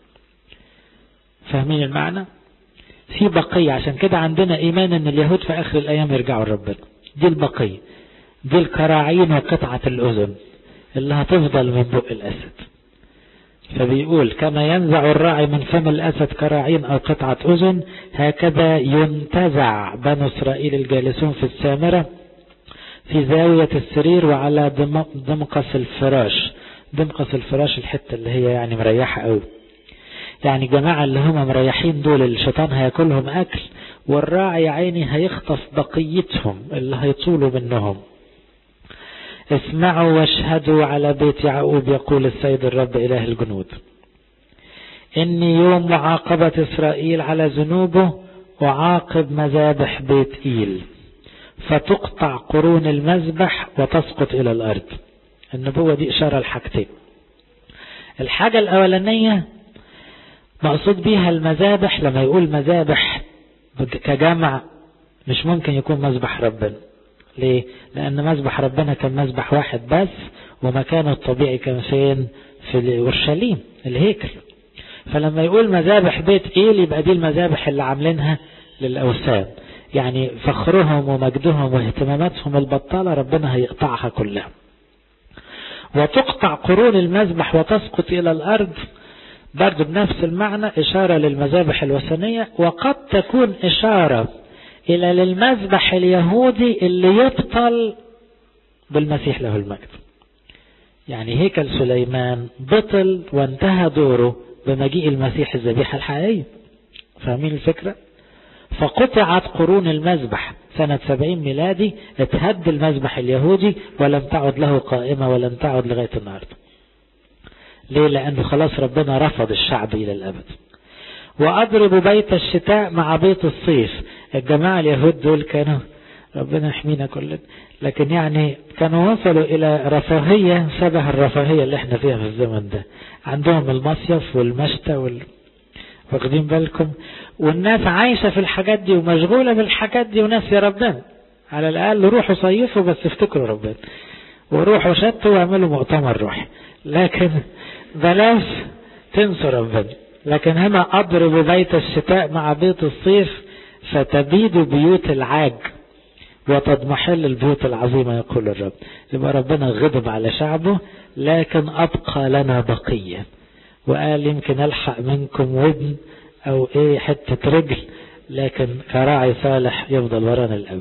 فاهمين المعنى في بقية عشان كده عندنا إيمان أن اليهود في آخر الأيام يرجعوا لربنا دي البقية دي الكراعين وقطعة الأذن اللي هتفضل من بق الأسد فبيقول كما ينزع الراعي من فم الأسد كراعين أو قطعة أذن هكذا ينتزع بنو إسرائيل الجالسون في السامرة في زاوية السرير وعلى دمقس الفراش دمقس الفراش الحتة اللي هي يعني مريحة قوي يعني جماعة اللي هم مريحين دول الشيطان هياكلهم أكل والراعي عيني هيخطف بقيتهم اللي هيطولوا منهم اسمعوا واشهدوا على بيت يعقوب يقول السيد الرب إله الجنود إني يوم معاقبة إسرائيل على ذنوبه أعاقب مذابح بيت إيل فتقطع قرون المذبح وتسقط إلى الأرض النبوة دي إشارة لحاجتين الحاجة الأولانية مقصود بيها المذابح لما يقول مذابح كجمع مش ممكن يكون مذبح ربنا ليه لأن مذبح ربنا كان مذبح واحد بس ومكانه الطبيعي كان فين في أورشليم الهيكل فلما يقول مذابح بيت إيل يبقى دي المذابح اللي عاملينها للأوثان يعني فخرهم ومجدهم واهتماماتهم البطالة ربنا هيقطعها كلها وتقطع قرون المذبح وتسقط إلى الأرض برضو بنفس المعنى إشارة للمذابح الوثنية وقد تكون إشارة إلى للمذبح اليهودي اللي يبطل بالمسيح له المجد يعني هيكل سليمان بطل وانتهى دوره بمجيء المسيح الذبيحة الحقيقية فاهمين الفكرة فقطعت قرون المذبح سنة سبعين ميلادي اتهد المذبح اليهودي ولم تعد له قائمة ولم تعد لغاية النهاردة ليه لأنه خلاص ربنا رفض الشعب إلى الأبد وأضرب بيت الشتاء مع بيت الصيف الجماعة اليهود دول كانوا ربنا يحمينا كلنا لكن يعني كانوا وصلوا إلى رفاهية شبه الرفاهية اللي احنا فيها في الزمن ده عندهم المصيف والمشتى وال... واخدين بالكم والناس عايشة في الحاجات دي ومشغولة بالحاجات دي وناس يا ربنا على الأقل روحوا صيفوا بس افتكروا ربنا وروحوا شتوا واعملوا مؤتمر روحي لكن بلاش تنسوا ربنا لكن هنا أضرب بيت الشتاء مع بيت الصيف فتبيد بيوت العاج وتضمحل البيوت العظيمة يقول الرب يبقى ربنا غضب على شعبه لكن أبقى لنا بقية وقال يمكن ألحق منكم ودن أو إيه حتة رجل لكن كراعي صالح يفضل ورانا الأبد